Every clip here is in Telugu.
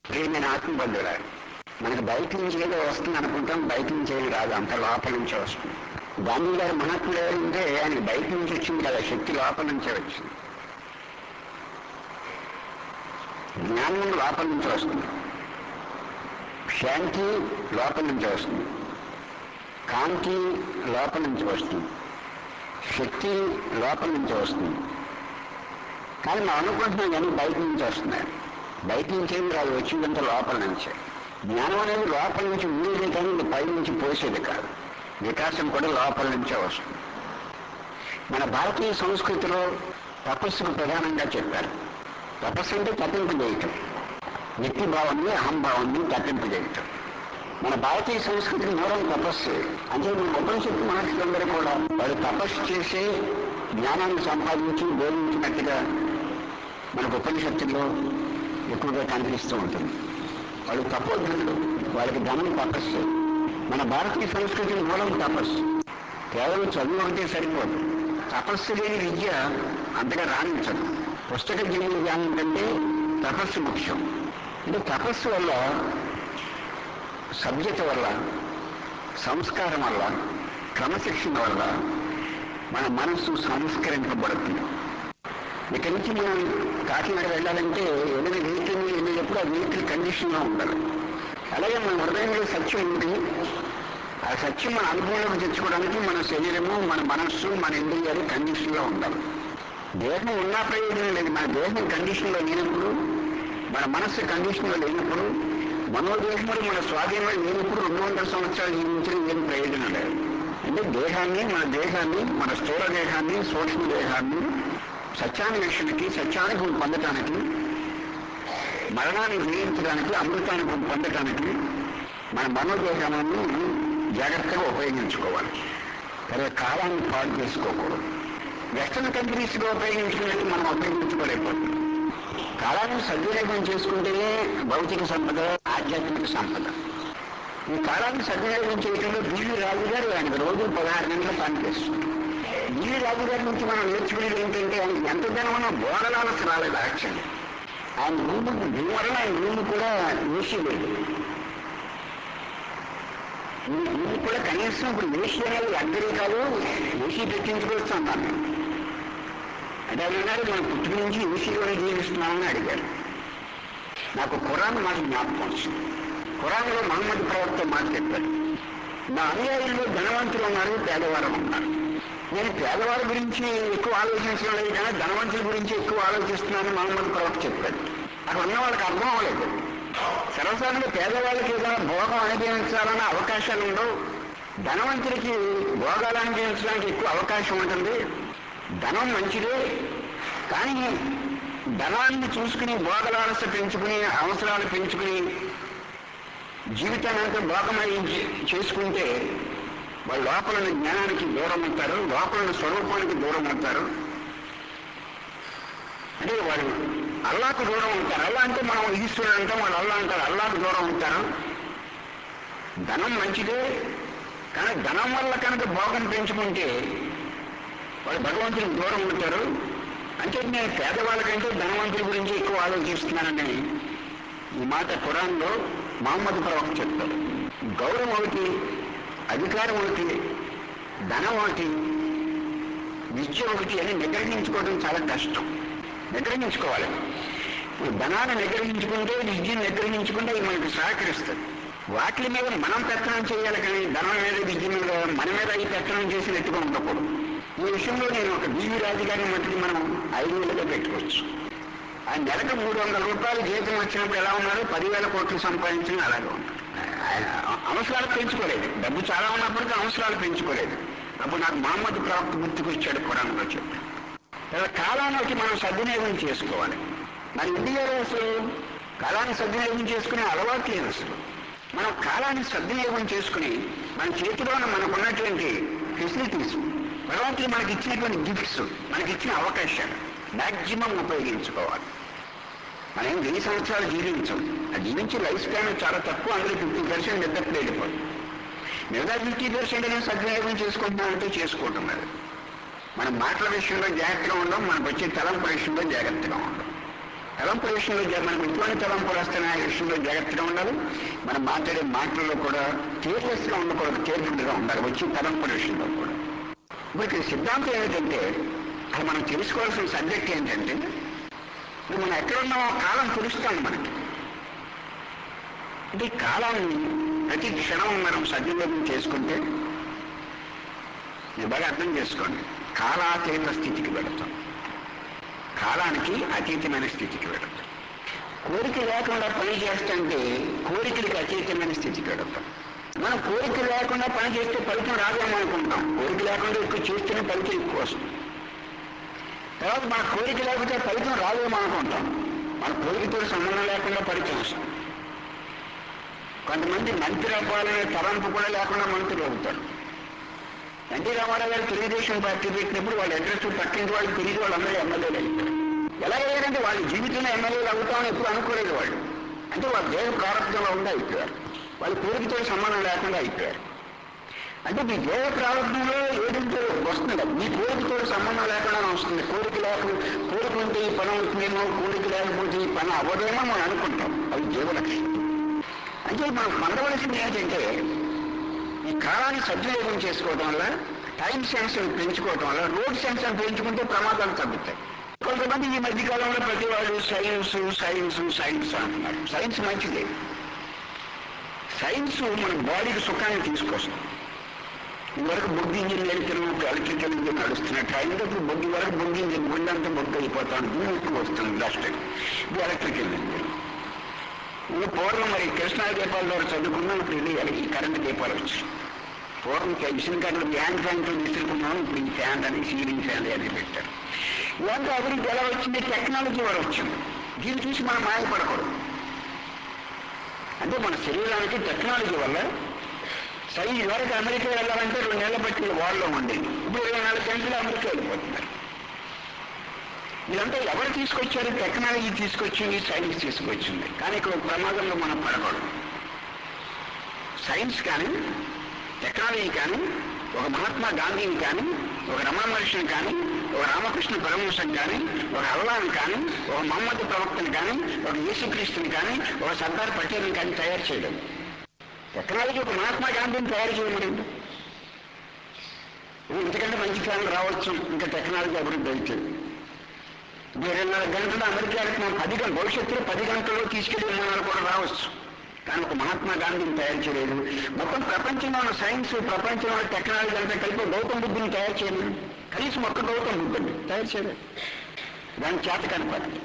నేను ఆత్మబంధువురా మనకు బయట నుంచి ఏదో వస్తుంది అనుకుంటాం బయట నుంచి ఏది రాదు అంత లోపల నుంచే వస్తుంది గాంధీ గారు మహాత్ముడు ఎవరంటే ఆయన బయట నుంచి వచ్చింది కదా శక్తి లోపల నుంచే వచ్చింది జ్ఞానం లోపల నుంచి వస్తుంది శాంతి లోపల నుంచి వస్తుంది కాంతి లోపల నుంచి వస్తుంది శక్తి లోపల నుంచి వస్తుంది కానీ మనం అనుకుంటున్నాం కానీ బయట నుంచి వస్తున్నాయి బయట నుంచి ఏమి రాదు వచ్చిందంతా లోపల నుంచే జ్ఞానం అనేది లోపల నుంచి ఉండేది కానీ ఇది పై నుంచి పోసేది కాదు వికాసం కూడా లోపల నుంచే వస్తుంది మన భారతీయ సంస్కృతిలో తపస్సుకు ప్రధానంగా చెప్పారు తపస్సు అంటే తప్పింపు చేయటం వ్యక్తి భావాన్ని అహంభావాన్ని తప్పింపు చేయటం మన భారతీయ సంస్కృతికి మూలం తపస్సు అంటే మన ఉపనిషత్తు మహర్షులందరూ కూడా వారు తపస్సు చేసే జ్ఞానాన్ని సంపాదించి బోధించినట్టుగా మనకు ఉపనిషత్తుల్లో ఎక్కువగా కనిపిస్తూ ఉంటుంది వాళ్ళు తపోధనులు వాళ్ళకి ధనం తపస్సు మన భారతీయ సంస్కృతికి మూలం తపస్సు కేవలం చదువు ఒకటే సరిపోదు తపస్సు లేని విద్య అంతగా రాణించదు పుస్తక జ్ఞానం జ్ఞానం కంటే తపస్సు ముఖ్యం అంటే తపస్సు వల్ల సభ్యత వల్ల సంస్కారం వల్ల క్రమశిక్షణ వల్ల మన మనస్సు సంస్కరించబడుతుంది ఇక్కడి నుంచి మనం కాకినాడ వెళ్ళాలంటే ఏదైనా వెహికల్ వెళ్ళేటప్పుడు ఆ వెహికల్ కండిషన్లో ఉండాలి అలాగే మన హృదయంలో సత్యం ఉంది ఆ సత్యం మన అనుభవంలోకి తెచ్చుకోవడానికి మన శరీరము మన మనస్సు మన ఇంద్రియాలు కండిషన్లో ఉండాలి దేహం ఉన్నా ప్రయోజనం లేదు మన దేహం కండిషన్లో లేనప్పుడు మన మనస్సు కండిషన్లో లేనప్పుడు మనోదేహములు మన స్వాధీనంలో లేనప్పుడు రెండు వందల సంవత్సరాలు జీవించడం ఏం ప్రయోజనం లేదు అంటే దేహాన్ని మన దేహాన్ని మన స్థూల దేహాన్ని సూక్ష్మ దేహాన్ని సత్యాన్వేషణకి సత్యానుభవం పొందటానికి మరణాన్ని జయించడానికి అమృతానుభవం పొందటానికి మన మనోదేహాన్ని జాగ్రత్తగా ఉపయోగించుకోవాలి తర్వాత కాలాన్ని పాడు చేసుకోకూడదు వెస్టర్న్ కంట్రీస్లో ఉపయోగించుకున్నట్టు మనం ఉపయోగించుకోలేకపోతుంది కాలాన్ని సద్వినియోగం చేసుకుంటేనే భౌతిక సంపద ఆధ్యాత్మిక సంపద ఈ కాలాన్ని సద్వినియోగం చేయడంలో బీవీ రాజు గారు ఆయనకు రోజు పదహారు గంటల పనిచేస్తుంది బీవీ రాజు గారి నుంచి మనం నేర్చుకునేది ఏంటంటే ఆయనకి ఎంత ధనమన్నా బోధనాలకు రాలేదు యాక్చువల్లీ ఆయన రూము దీనివల్ల ఆయన రూము కూడా ఏసీ లేదు ఈ రూము కూడా కనీసం ఇప్పుడు ఏసీ అనేది లగ్జరీ కాదు ఏసీ పెట్టించుకోవచ్చు అన్నాను అంటే ఆయన అన్నారు మనం పుట్టుక నుంచి ఏసీలోనే జీవిస్తున్నామని అడిగారు నాకు ఖురాన్ మాట జ్ఞాపకం వచ్చింది ఖురాన్లో మహమ్మద్ ప్రవక్త మాట చెప్పారు నా అనుయాయుల్లో ధనవంతులు ఉన్నారు పేదవారు ఉన్నారు నేను పేదవారి గురించి ఎక్కువ ఆలోచించడం లేదు కానీ ధనవంతుల గురించి ఎక్కువ ఆలోచిస్తున్నానని మహమ్మద్ ప్రవక్త చెప్పాడు అక్కడ ఉన్న వాళ్ళకి అర్థం అవ్వలేదు సర్వసాధారణంగా పేదవాళ్ళకి ఏదైనా భోగం అనుభవించాలన్న అవకాశాలు ఉండవు ధనవంతులకి భోగాలు అనుభవించడానికి ఎక్కువ అవకాశం ఉంటుంది ధనం మంచిదే కానీ ధనాన్ని చూసుకుని భోగలాలస పెంచుకుని అవసరాలు పెంచుకుని జీవితాన్ని అంతా భోగమై చేసుకుంటే వాళ్ళు లోపల ఉన్న జ్ఞానానికి దూరం అవుతారు లోపల ఉన్న స్వరూపానికి దూరం అవుతారు అంటే వాళ్ళు అల్లాకు దూరం ఉంటారు అల్లా అంటే మనం ఈశ్వరుడు అంటాం వాళ్ళు అల్లా అంటారు అల్లాకు దూరం ఉంటారు ధనం మంచిదే కానీ ధనం వల్ల కనుక భోగం పెంచుకుంటే వాళ్ళు భగవంతుడికి దూరం ఉంటారు అంటే నేను పేదవాళ్ళకంటే ధనవంతుల గురించి ఎక్కువ ఆలోచిస్తున్నానని ఈ మాట ఖురాన్లో మహమ్మద్ ప్రవక్త చెప్తాడు గౌరవం ఒకటి అధికారం ఒకటి ధనం ఒకటి విద్య ఒకటి అని నిగ్రహించుకోవడం చాలా కష్టం నిగ్రహించుకోవాలి ఇప్పుడు ధనాన్ని నిగ్రహించుకుంటే విద్యను నిగ్రహించుకుంటే అది మనకు సహకరిస్తుంది వాటి మీద మనం పెత్తనం చేయాలి కానీ ధనం మీద విద్య మీద మన మీద అవి పెత్తనం చేసినట్టుగా ఉండకూడదు ఈ విషయంలో నేను ఒక బీవీ రాజుగారిని మట్టుకు మనం ఐదు వేలుగా పెట్టుకోవచ్చు ఆ నెలకు మూడు వందల రూపాయలు జీతం వచ్చినప్పుడు ఎలా ఉన్నాడు పదివేల కోట్లు సంపాదించిన అలాగే ఉన్నాడు ఆయన అవసరాలు పెంచుకోలేదు డబ్బు చాలా ఉన్నప్పటికీ అవసరాలు పెంచుకోలేదు అప్పుడు నాకు మహమ్మద్ ప్రవక్త గుర్తుకు వచ్చాడు పురాణంలో చెప్పి ఇలా కాలానికి మనం సద్వినియోగం చేసుకోవాలి మరి ఇండియాలో అసలు కాలాన్ని సద్వినియోగం చేసుకునే అలవాటు లేదు అసలు మనం కాలాన్ని సద్వినియోగం చేసుకుని మన చేతిలో మనకున్నటువంటి ఫెసిలిటీస్ భగవంతుడు మనకి ఇచ్చినటువంటి గిఫ్ట్స్ మనకి ఇచ్చిన అవకాశాలు మ్యాక్సిమం ఉపయోగించుకోవాలి మనం ఏం వెయ్యి సంవత్సరాలు జీవించాం ఆ జీవించే లైఫ్ స్పాన్ చాలా తక్కువ అందులో ఫిఫ్టీ పర్సెంట్ నిద్రపు వెళ్ళిపోతుంది మిగతా ఫిఫ్టీ పర్సెంట్ నేను సద్వినియోగం చేసుకుంటున్నామంటే చేసుకుంటున్నారు మన మాటల విషయంలో జాగ్రత్తగా ఉండం మనకు వచ్చే తలంపు విషయంలో జాగ్రత్తగా ఉండం తలంపుల విషయంలో జ- మనకు ఎటువంటి తలంపులు వస్తున్నాయి ఆ విషయంలో జాగ్రత్తగా ఉండాలి మనం మాట్లాడే మాటల్లో కూడా కేర్లెస్గా ఉండకూడదు కేర్ఫుల్గా ఉండాలి వచ్చి తలంపుల విషయంలో కూడా ఇప్పుడు ఇక్కడ సిద్ధాంతం ఏమిటంటే అది మనం తెలుసుకోవాల్సిన సబ్జెక్ట్ ఏంటంటే ఇప్పుడు మనం ఎక్కడ ఉన్నామో కాలం తెలుస్తాం మనకి అంటే ఈ కాలాన్ని ప్రతి క్షణం మనం సద్వినియోగం చేసుకుంటే ఇది బాగా అర్థం చేసుకోండి కాలాతీత స్థితికి వెళతాం కాలానికి అతీతమైన స్థితికి వెళతాం కోరిక లేకుండా పని చేస్తుంటే కోరికలకి అతీతమైన స్థితికి వెళతాం మనం కోరిక లేకుండా పని చేస్తే ఫలితం రాదేమో అనుకుంటాం కోరిక లేకుండా ఎక్కువ చేస్తేనే ఫలితం ఎక్కువ వస్తుంది తర్వాత మన కోరిక లేకపోతే ఫలితం రాదేమో అనుకుంటాం మన కోరికతో సంబంధం లేకుండా ఫలితం వస్తుంది కొంతమంది మంత్రి అవ్వాలనే తలంపు కూడా లేకుండా మంత్రులు అవుతారు ఎన్టీ రామారావు గారు తెలుగుదేశం పార్టీ పెట్టినప్పుడు వాళ్ళ అడ్రస్ పక్కింటి వాళ్ళు తెలియదు వాళ్ళందరూ ఎమ్మెల్యేలు అయిపోయారు ఎలాగయ్యారంటే వాళ్ళ జీవితంలో ఎమ్మెల్యేలు అవుతామని ఎప్పుడు అనుకోలేదు వాళ్ళు అంటే వాళ్ళ దేహ ప్రారంభంలో ఉండి అయిపోయారు వాళ్ళ కోరికతో సంబంధం లేకుండా అయిపోయారు అంటే మీ దేహ ప్రారంభంలో ఏదంటే వస్తుంది మీ కోరికతో సంబంధం లేకుండా వస్తుంది కోరిక లేక కోరిక ఉంటే ఈ పని అవుతుందేమో కోరిక లేకపోతే ఈ పని అవ్వదేమో మనం అనుకుంటాం అది జీవలక్షణం అంటే మనం పొందవలసింది ఏంటంటే ఈ కాలాన్ని సద్వినియోగం చేసుకోవడం వల్ల టైం సెన్స్ పెంచుకోవడం వల్ల రోడ్ సెన్స్ పెంచుకుంటే ప్రమాదాలు తగ్గుతాయి కొంతమంది ఈ మధ్య కాలంలో ప్రతి వాళ్ళు సైన్స్ సైన్స్ సైన్స్ అంటున్నారు సైన్స్ మంచిదే సైన్స్ మన బాడీకి సుఖాన్ని తీసుకొస్తుంది ఇదివరకు బొగ్గు ఇంజిన్ వెళ్తున్నాం ఇప్పుడు ఎలక్ట్రికల్ ఇంజిన్ నడుస్తున్న ట్రైన్ ఇప్పుడు బొగ్గు వరకు బొగ్గు ఇంజిన్ గుండంతా బొగ్గు అయిపోతాను ధూళి ఎక్కువ వస్తుంది డస్ట్ ఇది ఎలక్ట్రికల్ ఇంజిన్ ఇప్పుడు పూర్వం మరి కృష్ణా దీపాల ద్వారా చదువుకున్నాం ఇప్పుడు ఇది ఈ కరెంట్ దీపాలు వచ్చాయి పూర్వం మిషన్ కరెంట్ ఫ్యాన్ ఫ్యాన్తో విసురుకున్నాం ఇప్పుడు ఈ ఫ్యాన్ అని సీలింగ్ ఫ్యాన్ అని పెట్టారు ఇలాంటి అభివృద్ధి ఎలా వచ్చింది టెక్నాలజీ వల్ల వచ్చింది దీన్ని చూసి మనం మాయపడకూడదు అంటే మన శరీరానికి టెక్నాలజీ వల్ల సై వరకు అమెరికా వెళ్ళాలంటే రెండు నెలల బట్టి వాళ్ళలో ఉండేది ఇప్పుడు ఇరవై నాలుగు గంటలు అమెరికా వెళ్ళిపోతున్నారు ఇదంతా ఎవరు తీసుకొచ్చారు టెక్నాలజీ తీసుకొచ్చింది సైన్స్ తీసుకొచ్చింది కానీ ఇక్కడ ఒక ప్రమాదంలో మనం పడకూడదు సైన్స్ కానీ టెక్నాలజీ కానీ ఒక మహాత్మా గాంధీని కానీ ఒక రమణ మహర్షిని కానీ ఒక రామకృష్ణ పరమహంసం కానీ ఒక అల్లాని కానీ ఒక మహమ్మద్ ప్రవక్తని కానీ ఒక యేసుక్రీస్తుని కానీ ఒక సర్దార్ పటేల్ని కానీ తయారు చేయడం టెక్నాలజీ ఒక మహాత్మా గాంధీని తయారు చేయమనండి ఇంతకంటే మంచి కాలం రావచ్చు ఇంకా టెక్నాలజీ అభివృద్ధి అయితే ఇరవై గంటలు అమెరికా వెళ్తున్నాం పది గంటలు భవిష్యత్తులో పది గంటల్లో తీసుకెళ్లి విమానాలు కూడా రావచ్చు కానీ ఒక మహాత్మా గాంధీని తయారు చేయలేదు మొత్తం ప్రపంచంలో ఉన్న సైన్స్ ప్రపంచంలో ఉన్న టెక్నాలజీ అంతా కలిపి గౌతమ బుద్ధుని తయారు చేయలేదు కనీసం ఒక్క గౌతమ బుద్ధుని తయారు చేయలేదు దాని చేత కనపడింది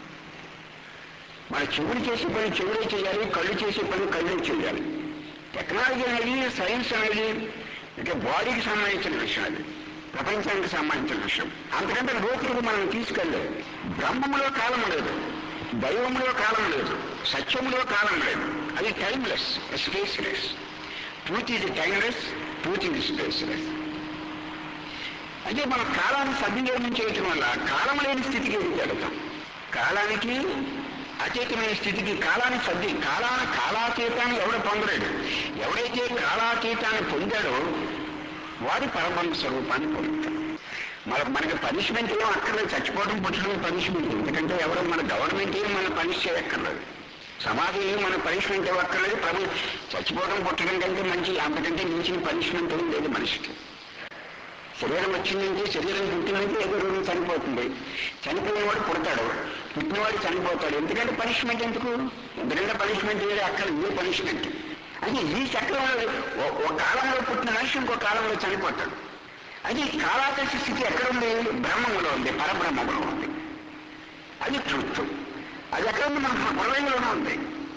మన చెవులు చేసే పని చెవులే చేయాలి కళ్ళు చేసే పని కళ్ళే చేయాలి టెక్నాలజీ అనేది సైన్స్ అనేది ఇక బాడీకి సంబంధించిన విషయం అది ప్రపంచానికి సంబంధించిన విషయం అంతకంటే లోతులకు మనం తీసుకెళ్ళలేదు బ్రహ్మములో కాలం లేదు దైవములో కాలం లేదు సత్యములో కాలం లేదు అది టైమ్లెస్ స్పేస్లెస్ ట్రూత్ ఇది టైమ్లెస్ ట్రూత్ ఇది స్పేస్లెస్ అంటే మన కాలాన్ని సద్వినియోగం చేయటం వల్ల కాలం లేని స్థితికి వెళ్తాం కాలానికి అతీతమైన స్థితికి కాలాన్ని సర్ది కాలా కాలాతీతాన్ని ఎవడు పొందలేడు ఎవడైతే కాలాతీతాన్ని పొందాడో వాడు పరబ్రహ్మ స్వరూపాన్ని పొందుతాడు మన మనకి పనిష్మెంట్ ఏం అక్కర్లేదు చచ్చిపోవడం పుట్టడం పనిష్మెంట్ ఎందుకంటే ఎవరో మన గవర్నమెంట్ ఏం మన పనిష్ చేయక్కర్లేదు సమాజం ఏం మన పనిష్మెంట్ ఇవ్వక్కర్లేదు ప్రభు చచ్చిపోవడం పుట్టడం కంటే మంచి అంతకంటే మించిన పనిష్మెంట్ ఏం లేదు మనిషికి శరీరం వచ్చిందంటే శరీరం పుట్టిందంటే ఏదో రోజు చనిపోతుంది చనిపోయినవాడు పుడతాడు పుట్టినవాడు చనిపోతాడు ఎందుకంటే పనిష్మెంట్ ఎందుకు ఎందుకంటే పనిష్మెంట్ ఏది అక్కడ ఏ పనిష్మెంట్ అది ఈ చక్రంలో ఓ- ఒక కాలంలో పుట్టిన మనిషి ఇంకో కాలంలో చనిపోతాడు అది ఈ కాలాకాశ స్థితి ఎక్కడుంది బ్రహ్మంలో ఉంది పరబ్రహ్మంలో ఉంది అది ట్రూత్ అది ఎక్కడ ఉంది మన హృదయంలోనే ఉంది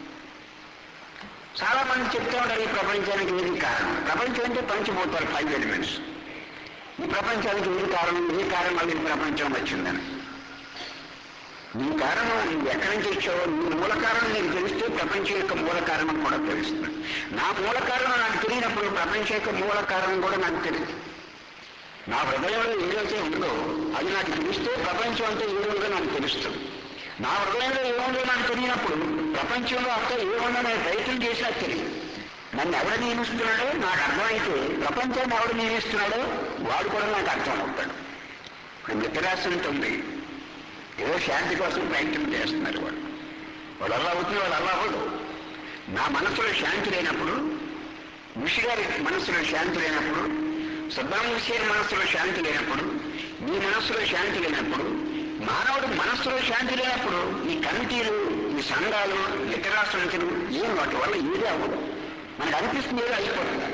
చాలా మంది చెప్తూ ఉంటారు ఈ ప్రపంచానికి ఏది కారణం ప్రపంచం అంటే పంచభూతాలు ఫైవ్ ఎలిమెంట్స్ ఈ ప్రపంచానికి ఏ కారణం ఏ కారణం వల్ల ఈ ప్రపంచం వచ్చిందని నీ కారణం నువ్వు ఎక్కడి నుంచి వచ్చావో నీ మూల కారణం నీకు తెలిస్తే ప్రపంచం యొక్క మూల కారణం కూడా తెలుస్తుంది నా మూల కారణం నాకు తెలియనప్పుడు ప్రపంచం యొక్క మూల కారణం కూడా నాకు తెలియదు నా హృదయంలో ఏదైతే ఉందో అది నాకు తెలిస్తే ప్రపంచం అంతా ఏముందో నాకు తెలుస్తుంది నా హృదయంలో ఏముందో నాకు తెలియనప్పుడు ప్రపంచంలో అంతా ఏముందో నేను ప్రయత్నం చేసినా తెలియదు నన్ను ఎవడు నియమిస్తున్నాడో నాకు అర్థమైతే ప్రపంచాన్ని ఎవడు నియమిస్తున్నాడో వాడు కూడా నాకు అర్థం అవుతాడు ఇప్పుడు మిత్రరాశి ఉంటుంది ఏదో శాంతి కోసం ప్రయత్నం చేస్తున్నారు వాళ్ళు వాళ్ళు అలా అవుతుంది వాళ్ళు అలా అవ్వదు నా మనసులో శాంతి లేనప్పుడు ఋషి గారి మనసులో శాంతి లేనప్పుడు సద్దాంశేరి మనసులో శాంతి లేనప్పుడు నీ మనసులో శాంతి లేనప్పుడు మానవుడు మనస్సులో శాంతి లేనప్పుడు ఈ కమిటీలు ఈ సంఘాలు ఇతర సంఖ్యలు ఏం వాటి వల్ల ఏదే అవ్వదు మనకు అనిపిస్తుంది ఏదో అయిపోతుంది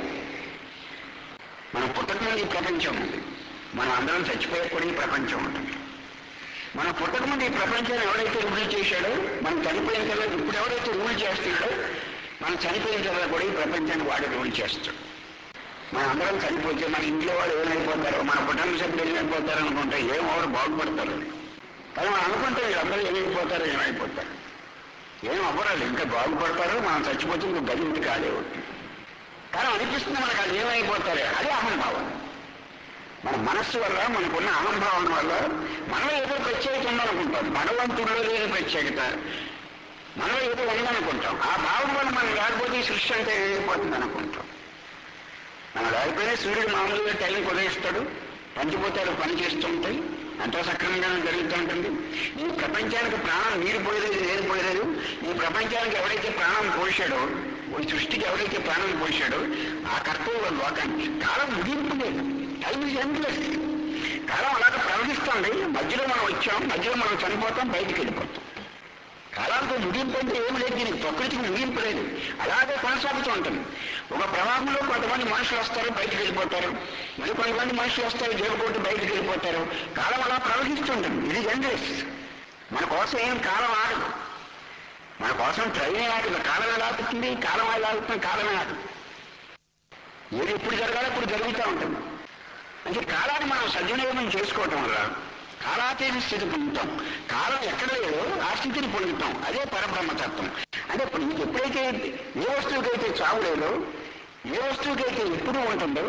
మనం పుట్టకముందు ఈ ప్రపంచం ఉంది మనం అందరం చచ్చిపోయే కూడా ఈ ప్రపంచం ఉంటుంది మనం పుట్టకముందు ఈ ప్రపంచాన్ని ఎవరైతే రూల్ చేశాడో మనం చనిపోయిన తర్వాత ఇప్పుడు ఎవరైతే రూల్ చేస్తున్నాడో మనం చనిపోయిన తర్వాత కూడా ఈ ప్రపంచాన్ని వాడు రూల్ చేస్తాడు మనం అందరం చనిపోతే మన ఇంట్లో వాళ్ళు ఏమైపోతారో మన కుటుంబ సభ్యులు ఏమైపోతారో అనుకుంటే ఏం ఎవరు బాగుపడతారు కానీ మనం అనుకుంటే వీళ్ళందరూ ఏమైపోతారో ఏమైపోతారు ఏం అవ్వరాలు ఇంకా బాగుపడతారు మనం చచ్చిపోతే ఇంకో గది ఇంటి ఖాళీ అవుతుంది కానీ అనిపిస్తుంది మనకు అది ఏమైపోతారు అదే అహంభావం మన మనస్సు వల్ల మనకున్న అహంభావం వల్ల మనలో ఏదో ప్రత్యేకత ఉందనుకుంటాం భగవంతుడిలో లేని ప్రత్యేకత మనలో ఏదో ఉందనుకుంటాం ఆ భావం వల్ల మనం లేకపోతే ఈ సృష్టి అంటే ఏమైపోతుంది అనుకుంటాం మనం లేకపోయినా సూర్యుడు మామూలుగా టైం కుదరిస్తాడు పంచిపోతాడు పని చేస్తుంటాయి అంతా సక్రమంగానే జరుగుతూ ఉంటుంది ఈ ప్రపంచానికి ప్రాణం నీరు పోయలేదు నేను పోయలేదు ఈ ప్రపంచానికి ఎవరైతే ప్రాణం పోసాడో ఈ సృష్టికి ఎవరైతే ప్రాణం పోసాడో ఆ కర్తవ్య లోకానికి కాలం ముగింపు లేదు టైం ఇస్ ఎండ్లెస్ కాలం అలాగే ప్రవహిస్తుంది మధ్యలో మనం వచ్చాం మధ్యలో మనం చనిపోతాం బయటికి వెళ్ళిపోతాం కాలానికి ముగింపు అంటే ఏమి లేదు దీనికి ప్రకృతికి ముగింపు లేదు అలాగే కొనసాగుతూ ఉంటుంది ఒక ప్రవాహంలో కొంతమంది మనుషులు వస్తారు బయటికి వెళ్ళిపోతారు మరి కొంతమంది మనుషులు వస్తారు జేబుకోటి బయటికి వెళ్ళిపోతారు కాలం అలా ప్రవహిస్తుంటుంది ఇది ఎండ్లెస్ మన కోసం ఏం కాలం ఆగదు మన కోసం ట్రైనే ఆగదు కాలం ఎలా ఆగుతుంది కాలం ఎలా ఆగుతుంది కాలమే ఆగదు ఏది ఎప్పుడు జరగాలో ఇప్పుడు జరుగుతూ ఉంటుంది అంటే కాలాన్ని మనం సద్వినియోగం చేసుకోవటం వల్ల కాలాతీత స్థితి పొందుతాం కాలం ఎక్కడ లేదో ఆ స్థితిని పొందుతాం అదే పరబ్రహ్మతత్వం అంటే ఇప్పుడు నీకు ఎప్పుడైతే ఏ వస్తువుకైతే చావు లేదో ఏ వస్తువుకైతే ఎప్పుడు ఉంటుందో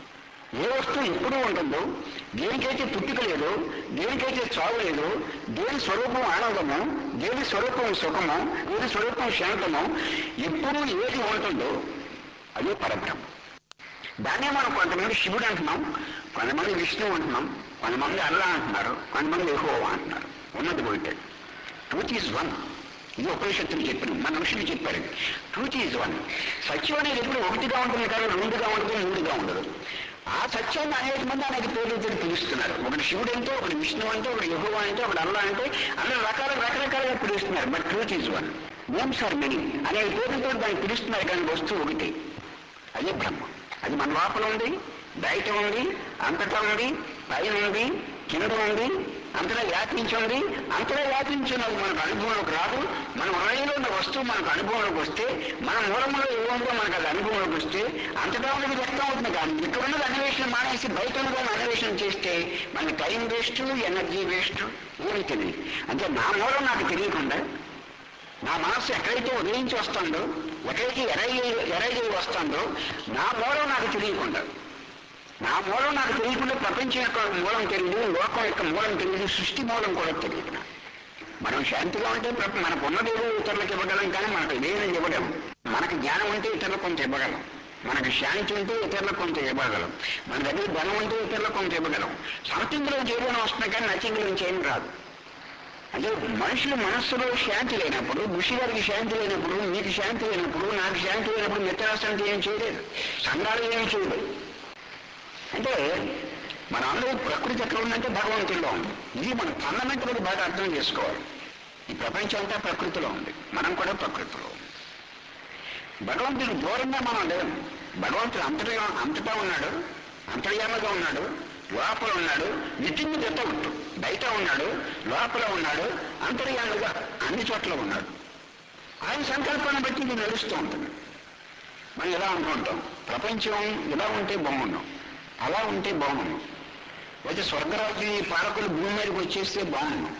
ఏ వస్తువు ఎప్పుడు ఉంటుందో దేనికైతే పుట్టుక లేదో దేనికైతే చావు లేదో దేని స్వరూపం ఆనందము దేని స్వరూపం సుఖము దేని స్వరూపం శాంతము ఎప్పుడు ఏది ఉంటుందో అదే పరబ్రహ్మ దాన్నే మనం కొంతమంది శివుడు అంటున్నాం కొంతమంది విష్ణువు అంటున్నాం కొంతమంది అల్లా అంటున్నారు కొంతమంది ఎహోవా అంటున్నారు ఉన్నది ఒకటే ట్రూత్ ఈజ్ వన్ ఇది ఉపనిషత్తులు చెప్పిన మన ఋషులు చెప్పారు ట్రూత్ ఈజ్ వన్ సత్యం అనేది ఎప్పుడు ఒకటిగా ఉంటుంది కానీ రెండుగా ఉంటుంది మూడుగా ఉండదు ఆ సత్యాన్ని అనేక మంది అనేక పేర్లతో పిలుస్తున్నారు ఒకటి శివుడు అంటే ఒకటి విష్ణు అంటే ఒకటి యహోవా అంటే ఒకటి అల్లా అంటే అందరూ రకాల రకరకాలుగా పిలుస్తున్నారు but truth is one names are many అనేక పేర్లతో దాన్ని పిలుస్తున్నారు కానీ వస్తువు ఒకటి అదే బ్రహ్మ అది మన లోపల ఉంది బయట ఉంది అంతటా ఉంది పైన ఉంది కింద ఉంది అంతటా వ్యాపించి ఉంది అంతటా వ్యాపించినది మనకు అనుభవంలోకి రాదు మన హృదయంలో ఉన్న వస్తువు మనకు అనుభవంలోకి వస్తే మన మూలంలో ఏముందో మనకు అది అనుభవంలోకి వస్తే అంతటా ఉన్నది వ్యక్తం అవుతుంది కానీ ఇక్కడ ఉన్నది అన్వేషణ మానేసి బయట ఉన్నదాన్ని అన్వేషణ చేస్తే మన టైం వేస్ట్ ఎనర్జీ వేస్ట్ ఏమి తెలియదు అంటే నా మూలం నాకు తెలియకుండా నా మనస్సు ఎక్కడైతే ఉదయించి వస్తుందో ఎక్కడైతే ఎరగి ఎరగి వస్తుందో నా మూలం నాకు తెలియకుండా నా మూలం నాకు తెలియకుండా ప్రపంచం యొక్క మూలం తెలియదు లోకం యొక్క మూలం తెలియదు సృష్టి మూలం కూడా తెలియదు నాకు. మనం శాంతిగా ఉంటే ప్ర- మనకు ఉన్నదేదో ఇతరులకు ఇవ్వగలం కానీ మనకు ఇదేమీ ఇవ్వలేం మనకు జ్ఞానం ఉంటే ఇతరులకు కొంత ఇవ్వగలం మనకు శాంతి ఉంటే ఇతరులకు కొంత ఇవ్వగలం మన దగ్గర ధనం ఉంటే ఇతరులకు కొంత ఇవ్వగలం సంథింగ్ నుంచి ఏదైనా వస్తుంది కానీ నథింగ్ నుంచి ఏం రాదు అంటే మనుషుల మనస్సులో శాంతి లేనప్పుడు ఋషి గారికి శాంతి లేనప్పుడు నీకు శాంతి లేనప్పుడు నాకు శాంతి లేనప్పుడు మిత్రాశాంతి ఏం చేయలేదు సంఘాలు ఏం చేయలేదు అంటే మన అందరూ ప్రకృతి ఎక్కడ ఉందంటే భగవంతుల్లో ఉంది ఇది మన ఫండమెంటల్ బాగా అర్థం చేసుకోవాలి ఈ ప్రపంచం అంతా ప్రకృతిలో ఉంది మనం కూడా ప్రకృతిలో ఉంది భగవంతుడు దూరంగా మనం లేము భగవంతుడు అంతటా అంతటా ఉన్నాడు అంతర్యామగా ఉన్నాడు లోపల ఉన్నాడు నితిన్ వితౌట్ బయట ఉన్నాడు లోపల ఉన్నాడు అంతర్యామగా అన్ని చోట్ల ఉన్నాడు ఆయన సంకల్పాన్ని బట్టి ఇది నడుస్తూ ఉంటుంది మనం ఇలా అనుకుంటాం ప్రపంచం ఇలా ఉంటే బాగున్నాం అలా ఉంటే బాగున్నాం అయితే స్వర్గరాజు పాలకులు భూమి మీదకి వచ్చేస్తే బాగున్నాం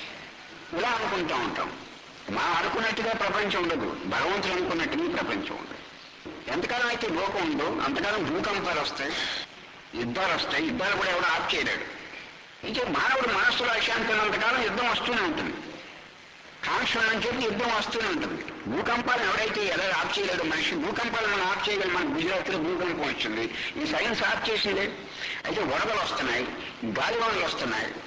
ఇలా అనుకుంటా ఉంటాం మనం అనుకున్నట్టుగా ప్రపంచం ఉండదు భగవంతుడు అనుకున్నట్టుగా ఈ ప్రపంచం ఉండదు ఎంతకాలం అయితే లోకం ఉందో అంతకాలం భూకంపాలు వస్తాయి యుద్ధాలు వస్తాయి యుద్ధాలు కూడా ఎవడో ఆప్ చేయలేడు ఇంకా మానవుడు మనస్సులో అశాంతి ఉన్నంతకాలం యుద్ధం వస్తూనే ఉంటుంది కాంక్షలు అని చెప్పి యుద్ధం వస్తూనే ఉంటుంది భూకంపాలను ఎవడైతే ఎలా ఆఫ్ చేయలేడు మనిషి భూకంపాలను మనం ఆఫ్ చేయగలం మన గుజరాత్లో భూకంపం వచ్చింది ఈ సైన్స్ ఆఫ్ చేసిందే అయితే వరదలు వస్తున్నాయి గాలివానలు వస్తున్నాయి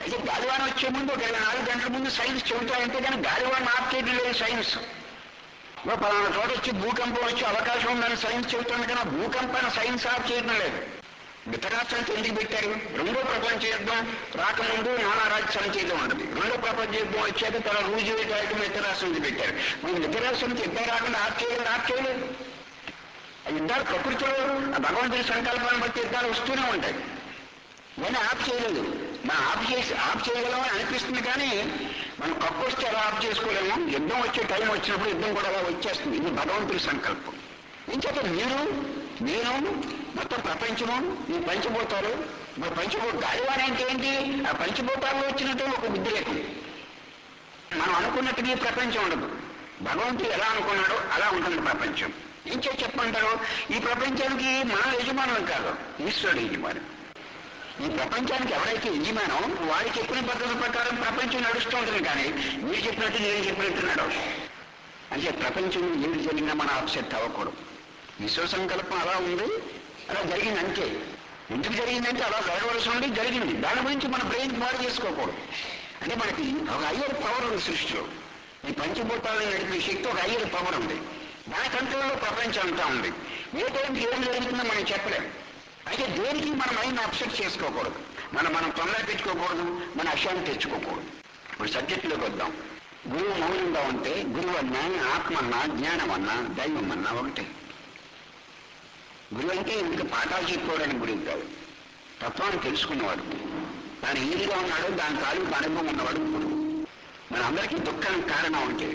అయితే గాలివాన వచ్చే ముందు ఒక ఇరవై నాలుగు గంటల ముందు సైన్స్ చెబుతాయంటే కానీ గాలివాన ఆఫ్ చేయడం లేదు సైన్స్ ఓ పలానా చోట వచ్చి భూకంపం వచ్చే అవకాశం ఉందని సైన్స్ చెబుతుంది కానీ ఆ భూకంపాన్ని సైన్స్ ఆఫ్ చేయడం లేదు మిత్రరాష్ట్రానికి ఎందుకు పెట్టారు రెండో ప్రపంచ యుద్ధం రాకముందు నానా రాజ్య సంచేతం ఉండదు రెండో ప్రపంచ యుద్ధం వచ్చాక తన రూజు వేయడానికి మిత్రరాష్ట్రానికి పెట్టారు మనం మిత్రరాష్ట్రానికి యుద్ధం రాకుండా ఆఫ్ చేయలేదు ఆఫ్ చేయలేదు ఆ యుద్ధాలు ప్రకృతిలో ఆ భగవంతుడి సంకల్పాన్ని బట్టి యుద్ధాలు వస్తూనే ఉంటాయి ఇవన్నీ ఆఫ్ చేయలేదు మనం ఆఫ్ చేసి ఆఫ్ చేయగలమని అనిపిస్తుంది కానీ మనం కప్పు వస్తే అలా ఆఫ్ చేసుకోలేము యుద్ధం వచ్చే టైం వచ్చినప్పుడు యుద్ధం కూడా అలా వచ్చేస్తుంది ఇది భగవంతుడి సంకల్పం ఇంచేత మీరు నేను మొత్తం ప్రపంచము ఈ పంచభూతాలు మరి పంచభూ గాలివాన అంటే ఏంటి ఆ పంచభూతాల్లో వచ్చినట్టు ఒక ఉద్రేకం మనం అనుకున్నట్టుగా ఈ ప్రపంచం ఉండదు భగవంతుడు ఎలా అనుకున్నాడో అలా ఉంటుంది ప్రపంచం ఏం చేసి చెప్పమంటారు ఈ ప్రపంచానికి మనం యజమానులు కాదు ఈశ్వరుడు యజమాని ఈ ప్రపంచానికి ఎవరైతే యజమానో వాడు చెప్పిన పద్ధతి ప్రకారం ప్రపంచం నడుస్తూ ఉంటుంది కానీ మీరు చెప్పినట్టు నేను చెప్పినట్టున్నాడు అంటే ప్రపంచం ఏది జరిగినా మనం అప్సెట్ అవ్వకూడదు విశ్వ సంకల్పం అలా ఉంది అలా జరిగింది అంతే ఎందుకు జరిగిందంటే అలా జరగవలసి ఉంది జరిగింది దాని గురించి మన బ్రెయిన్ పాడు చేసుకోకూడదు అంటే మనకి ఒక అయ్యర్ పవర్ ఉంది సృష్టిలో ఈ పంచభూతాలను నడిపే శక్తి ఒక అయ్యర్ పవర్ ఉంది దాని కంట్రోల్లో ప్రపంచం అంతా ఉంది ఏ టైంకి ఏం జరుగుతుందో మనం చెప్పలేము అయితే దేనికి మన మైండ్ అప్సెట్ చేసుకోకూడదు మనం మనం తొందర పెట్టుకోకూడదు మన అశాన్ని తెచ్చుకోకూడదు ఇప్పుడు సబ్జెక్టులోకి వద్దాం గురువు మౌనంగా ఉంటే గురువు అన్నా ఆత్మ అన్నా జ్ఞానం అన్నా దైవం అన్నా ఒకటే గురువు అంటే ఇందుకు పాఠాలు చెప్పుకోవడానికి గురువు కాదు తత్వాన్ని తెలుసుకున్నవాడు తాను ఏదిగా ఉన్నాడో దాని తాలూకు అనుభవం ఉన్నవాడు గురువు మనందరికీ దుఃఖానికి కారణం అంటే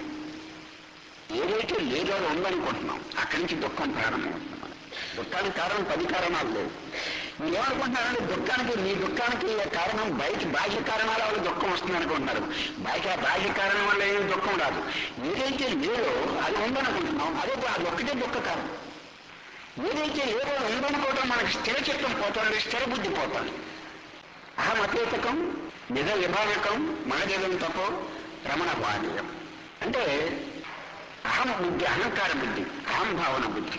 ఏదైతే లేదో అది ఉందనుకుంటున్నాం అక్కడి నుంచి దుఃఖం ప్రారంభమవుతుంది మనకి. దుఃఖానికి కారణం పది కారణాలు లేవు మీరు ఏమనుకుంటున్నారంటే దుఃఖానికి మీ దుఃఖానికి కారణం బయట బాహ్య కారణాల వల్ల దుఃఖం వస్తుంది అనుకుంటున్నారు బయట బాహ్య కారణం వల్ల ఏం దుఃఖం రాదు ఏదైతే లేదో అది ఉందనుకుంటున్నాం అదే అది ఒక్కటే దుఃఖ కారణం ఏదైతే లేదో అది ఉందనుకోవడం మనకి స్థిర చిత్తం పోతుంది స్థిర బుద్ధి పోతుంది అహమతేతకం నిజ విభాగకం మనదేవం తపో రమణ బాధ్యం అంటే అహం బుద్ధి అహంకార బుద్ధి అహం భావన బుద్ధి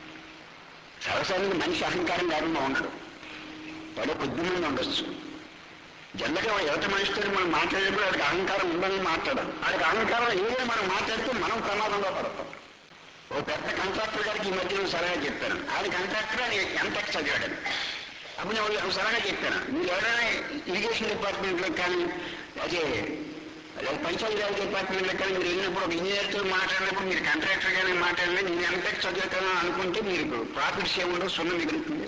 సరసానికి మనిషి అహంకారం లేకుండా ఉండడు వాడు కొద్ది మంది ఉండొచ్చు జనరల్గా యువత మనిషితో మనం మాట్లాడేటప్పుడు వాడికి అహంకారం ఉందని మాట్లాడాలి వాడికి అహంకారం ఏదో మనం మాట్లాడితే మనం ప్రమాదంలో పడతాం ఓ పెద్ద కాంట్రాక్టర్ గారికి ఈ మధ్యలో సలహా చెప్పాను ఆయన కాంట్రాక్టర్ అని ఎంటెక్ చదివాడని అప్పుడు నేను వాళ్ళకి సలహా చెప్పాను మీరు ఎవరైనా ఇరిగేషన్ డిపార్ట్మెంట్లో కానీ అదే అదే పంచాయతీరాజ్ డిపార్ట్మెంట్లో కానీ మీరు వెళ్ళినప్పుడు ఒక ఇంజనీర్తో మాట్లాడినప్పుడు మీరు కాంట్రాక్టర్ గానే మాట్లాడినా నేను ఎంటెక్ చదువుతాను అనుకుంటే మీకు ప్రాఫిట్స్ ఏముండవు సున్నా మిగులుతుంది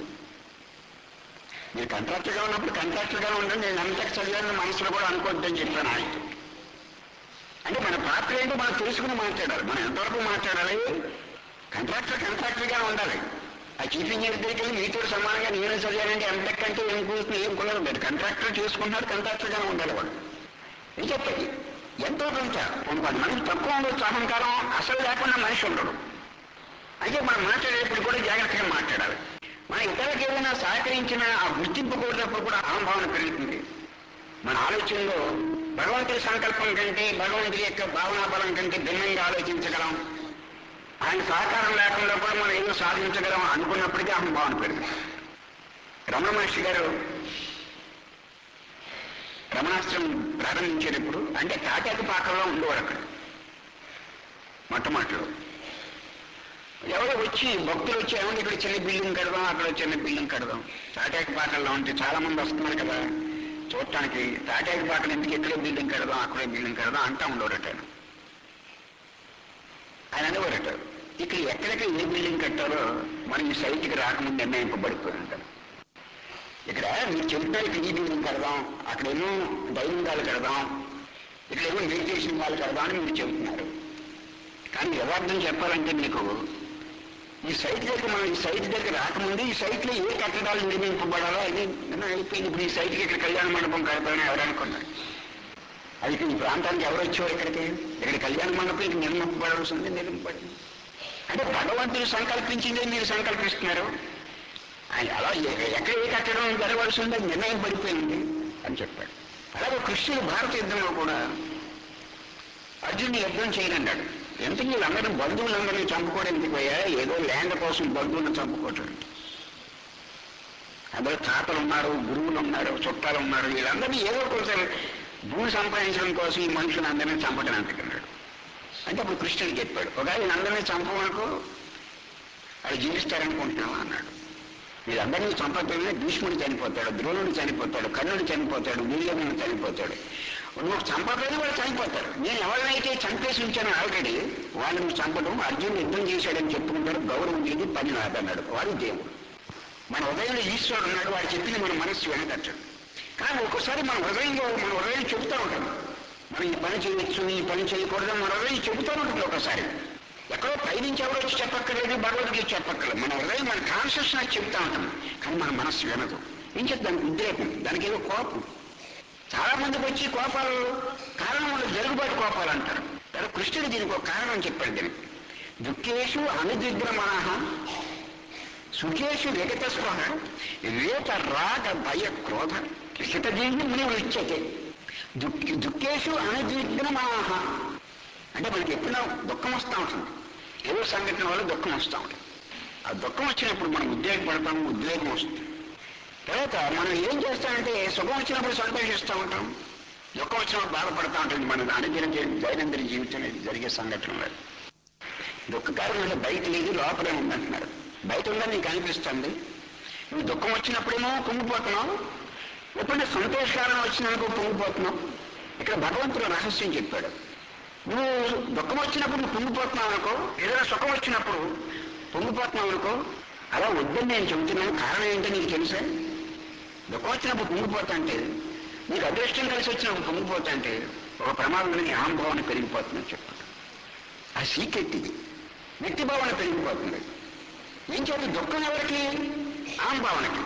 మీరు కాంట్రాక్టర్గా ఉన్నప్పుడు కాంట్రాక్టర్గా ఉండండి నేను ఎంటెక్ చదివాను మనసులో కూడా అనుకోవద్దని చెప్పాను ఆయనకి అంటే మన పాత్ర ఏంటో మనం తెలుసుకుని మాట్లాడాలి మనం ఎంతవరకు మాట్లాడాలి కాంట్రాక్టర్ కాంట్రాక్టర్గా ఉండాలి ఆ చీఫ్ ఇంజనీర్ దగ్గరికి వెళ్ళి మీతో సమానంగా నేను చదివానంటే ఎంతెక్ అంటే ఏం కూర్చుని ఏం కుదరదు లేదు కాంట్రాక్టర్ చేసుకుంటున్నాడు కాంట్రాక్టర్గానే ఉండాలి వాడు ఏం చెప్పండి ఎంతో కొంత కొంత మనిషి తక్కువ ఉండొచ్చు అహంకారం అసలు లేకుండా మనిషి ఉండడు అయితే మనం మాట్లాడేటప్పుడు కూడా జాగ్రత్తగా మాట్లాడాలి మన ఇతరులకు ఏదైనా సహకరించిన ఆ గుర్తింపు కోరినప్పుడు కూడా అహంభావన పెరుగుతుంది మన ఆలోచనలో భగవంతుడి సంకల్పం కంటే భగవంతుడి యొక్క భావనా బలం కంటే భిన్నంగా ఆలోచించగలం ఆయన సహకారం లేకుండా కూడా మనం ఏదో సాధించగలం అనుకున్నప్పటికీ అహంభావన పెరుగుతుంది రమణ మహర్షి గారు రమణాశ్రమం ప్రారంభించేటప్పుడు అంటే తాటాకు పాకల్లో ఉండేవాడు అక్కడ మొట్టమొదటిలో ఎవరో వచ్చి భక్తులు వచ్చి ఏమంటే ఇక్కడ చిన్న బిల్డింగ్ కడదాం అక్కడ చిన్న బిల్డింగ్ కడదాం తాటాకు పాకల్లో ఉంటే చాలా మంది వస్తున్నారు కదా చూడటానికి తాటాకు పాకలు ఎందుకు ఇక్కడే బిల్డింగ్ కడదాం అక్కడే బిల్డింగ్ కడదాం అంటా ఉండేవారట ఆయన. ఆయన అనేవారట ఇక్కడ ఎక్కడెక్కడ ఏ బిల్డింగ్ కట్టారో మనం ఈ సైట్కి రాకముందు నిర్ణయింపబడిపోయి ఉంటారు ఇక్కడ మీరు చెప్తారు ఇక్కడ ఈ బిల్డింగ్ కడదాం అక్కడేమో డైనింగ్ హాల్ కడదాం ఇక్కడేమో మెడిటేషన్ హాల్ కడదాం అని మీరు చెబుతున్నారు కానీ యథార్థం చెప్పాలంటే మీకు ఈ సైట్ దగ్గర మనం ఈ సైట్ దగ్గర రాకముందు ఈ సైట్ లో ఏ కట్టడాలు నిర్మింపబడాలో అది నిన్న అయిపోయింది ఇప్పుడు ఈ సైట్కి ఇక్కడ కళ్యాణ మండపం కడతామని ఎవరు అనుకున్నారు అది ఇక్కడ ఈ ప్రాంతానికి ఎవరు వచ్చేవారు ఇక్కడికి ఇక్కడ కళ్యాణ మండపం ఇది నిర్మింపబడాల్సి ఉంది నిర్మింపబడింది అంటే భగవంతుడు సంకల్పించిందే మీరు సంకల్పిస్తున్నారు ఆయన అలా ఎ- ఎక్కడ ఏ కట్టడం జరగవలసి ఉందో అది నిర్ణయం పడిపోయింది అని చెప్పాడు అలాగే కృష్ణుడు భారత యుద్ధంలో కూడా అర్జునుడు యుద్ధం చేయనన్నాడు ఎందుకు వీళ్ళందరినీ బంధువులందరినీ చంపుకోవడానికి పోయా ఏదో ల్యాండ్ కోసం బంధువులను చంపుకోవటం అందులో తాతలు ఉన్నారు గురువులు ఉన్నారు చుట్టాలు ఉన్నారు వీళ్ళందరినీ ఏదో కొంచెం భూమి సంపాదించడం కోసం ఈ మనుషులు అందరినీ చంపడం అంటున్నాడు అంటే అప్పుడు కృష్ణుడు చెప్పాడు ఒకవేళ వీళ్ళందరినీ చంపమనుకో అది జీవిస్తారనుకుంటున్నావా అన్నాడు వీళ్ళందరినీ చంపకపోయినా భీష్ముడు చనిపోతాడు ద్రోణుడు చనిపోతాడు కర్ణుడు చనిపోతాడు దుర్యోధనుడు చనిపోతాడు నువ్వు చంపకపోయినా వాళ్ళు చనిపోతారు నేను ఎవరినైతే చంపేసి ఉంచాను ఆల్రెడీ వాళ్ళని చంపడం అర్జునుడు యుద్ధం చేశాడని చెప్పుకుంటారు గౌరవం చేసి పని నాదన్నాడు వాడు దేవుడు మన హృదయంలో ఈశ్వరుడు ఉన్నాడు వాడు చెప్పింది మన మనస్సు వెనకట్టడు కానీ ఒక్కోసారి మన హృదయంలో మన హృదయం చెబుతూ ఉంటాం మనం ఈ పని చేయొచ్చు ఈ పని చేయకూడదు మన హృదయం చెబుతూ ఉంటుంది ఒకసారి ఎక్కడో పైనుంచి ఎవరో వచ్చి చెప్పక్కర్లేదు భగవద్గీత చెప్పక్కర్లేదు మన హృదయం మన కాన్షియస్ నాకు చెప్తా ఉంటాం కానీ మన మనస్సు వినదు ఏం చెప్తాం దానికి ఉద్రేకం దానికి ఏదో కోపం చాలా మందికి వచ్చి కోపాలు కారణం ఉండదు జరుగుబాటు కోపాలు అంటారు కానీ కృష్ణుడు దీనికి ఒక కారణం చెప్పాడు దీనికి దుఃఖేషు అనుదిగ్రమణ సుఖేషు విగత స్పృహ వేత రాగ భయ క్రోధ హితజీవి మునివులు ఇచ్చతే దుఃఖ దుఃఖేషు అనుదిగ్రమాహ అంటే మనకి ఎప్పుడో దుఃఖం వస్తూ ఉంటుంది ఏదో సంఘటన వల్ల దుఃఖం వస్తూ ఉంటుంది ఆ దుఃఖం వచ్చినప్పుడు మనం ఉద్రేకపడతాము ఉద్రేకం వస్తుంది తర్వాత మనం ఏం చేస్తామంటే సుఖం వచ్చినప్పుడు సంతోషిస్తూ ఉంటాం దుఃఖం వచ్చినప్పుడు బాధపడతా ఉంటుంది మన అనుదిన జీ- దైనందిన జీవితంలో జరిగే సంఘటనలు దుఃఖ కారణం అంటే బయట లేదు లోపలే ఉందంటున్నారు బయట ఉందని నీకు అనిపిస్తుంది నువ్వు దుఃఖం వచ్చినప్పుడేమో కుంగిపోతున్నావు ఎప్పుడైనా సంతోషకాలం వచ్చినాకో పొంగిపోతున్నావు ఇక్కడ భగవంతుడు రహస్యం చెప్పాడు నువ్వు దుఃఖం వచ్చినప్పుడు నువ్వు పొంగిపోతున్నావు అనుకో ఏదైనా సుఖం వచ్చినప్పుడు పొంగిపోతున్నావు అనుకో అలా వద్దని నేను చెబుతున్నాను కారణం ఏంటో నీకు తెలుసా దుఃఖం వచ్చినప్పుడు పొంగిపోతా అంటే నీకు అదృష్టం కలిసి వచ్చినప్పుడు పొంగిపోతా అంటే ఒక ప్రమాదంలో నీ అహంభావన పెరిగిపోతుందని చెప్పాడు ఆ సీక్రెట్ ఇది వ్యక్తి భావన పెరిగిపోతుంది ఏం చేత దుఃఖం ఎవరికి అహంభావనకి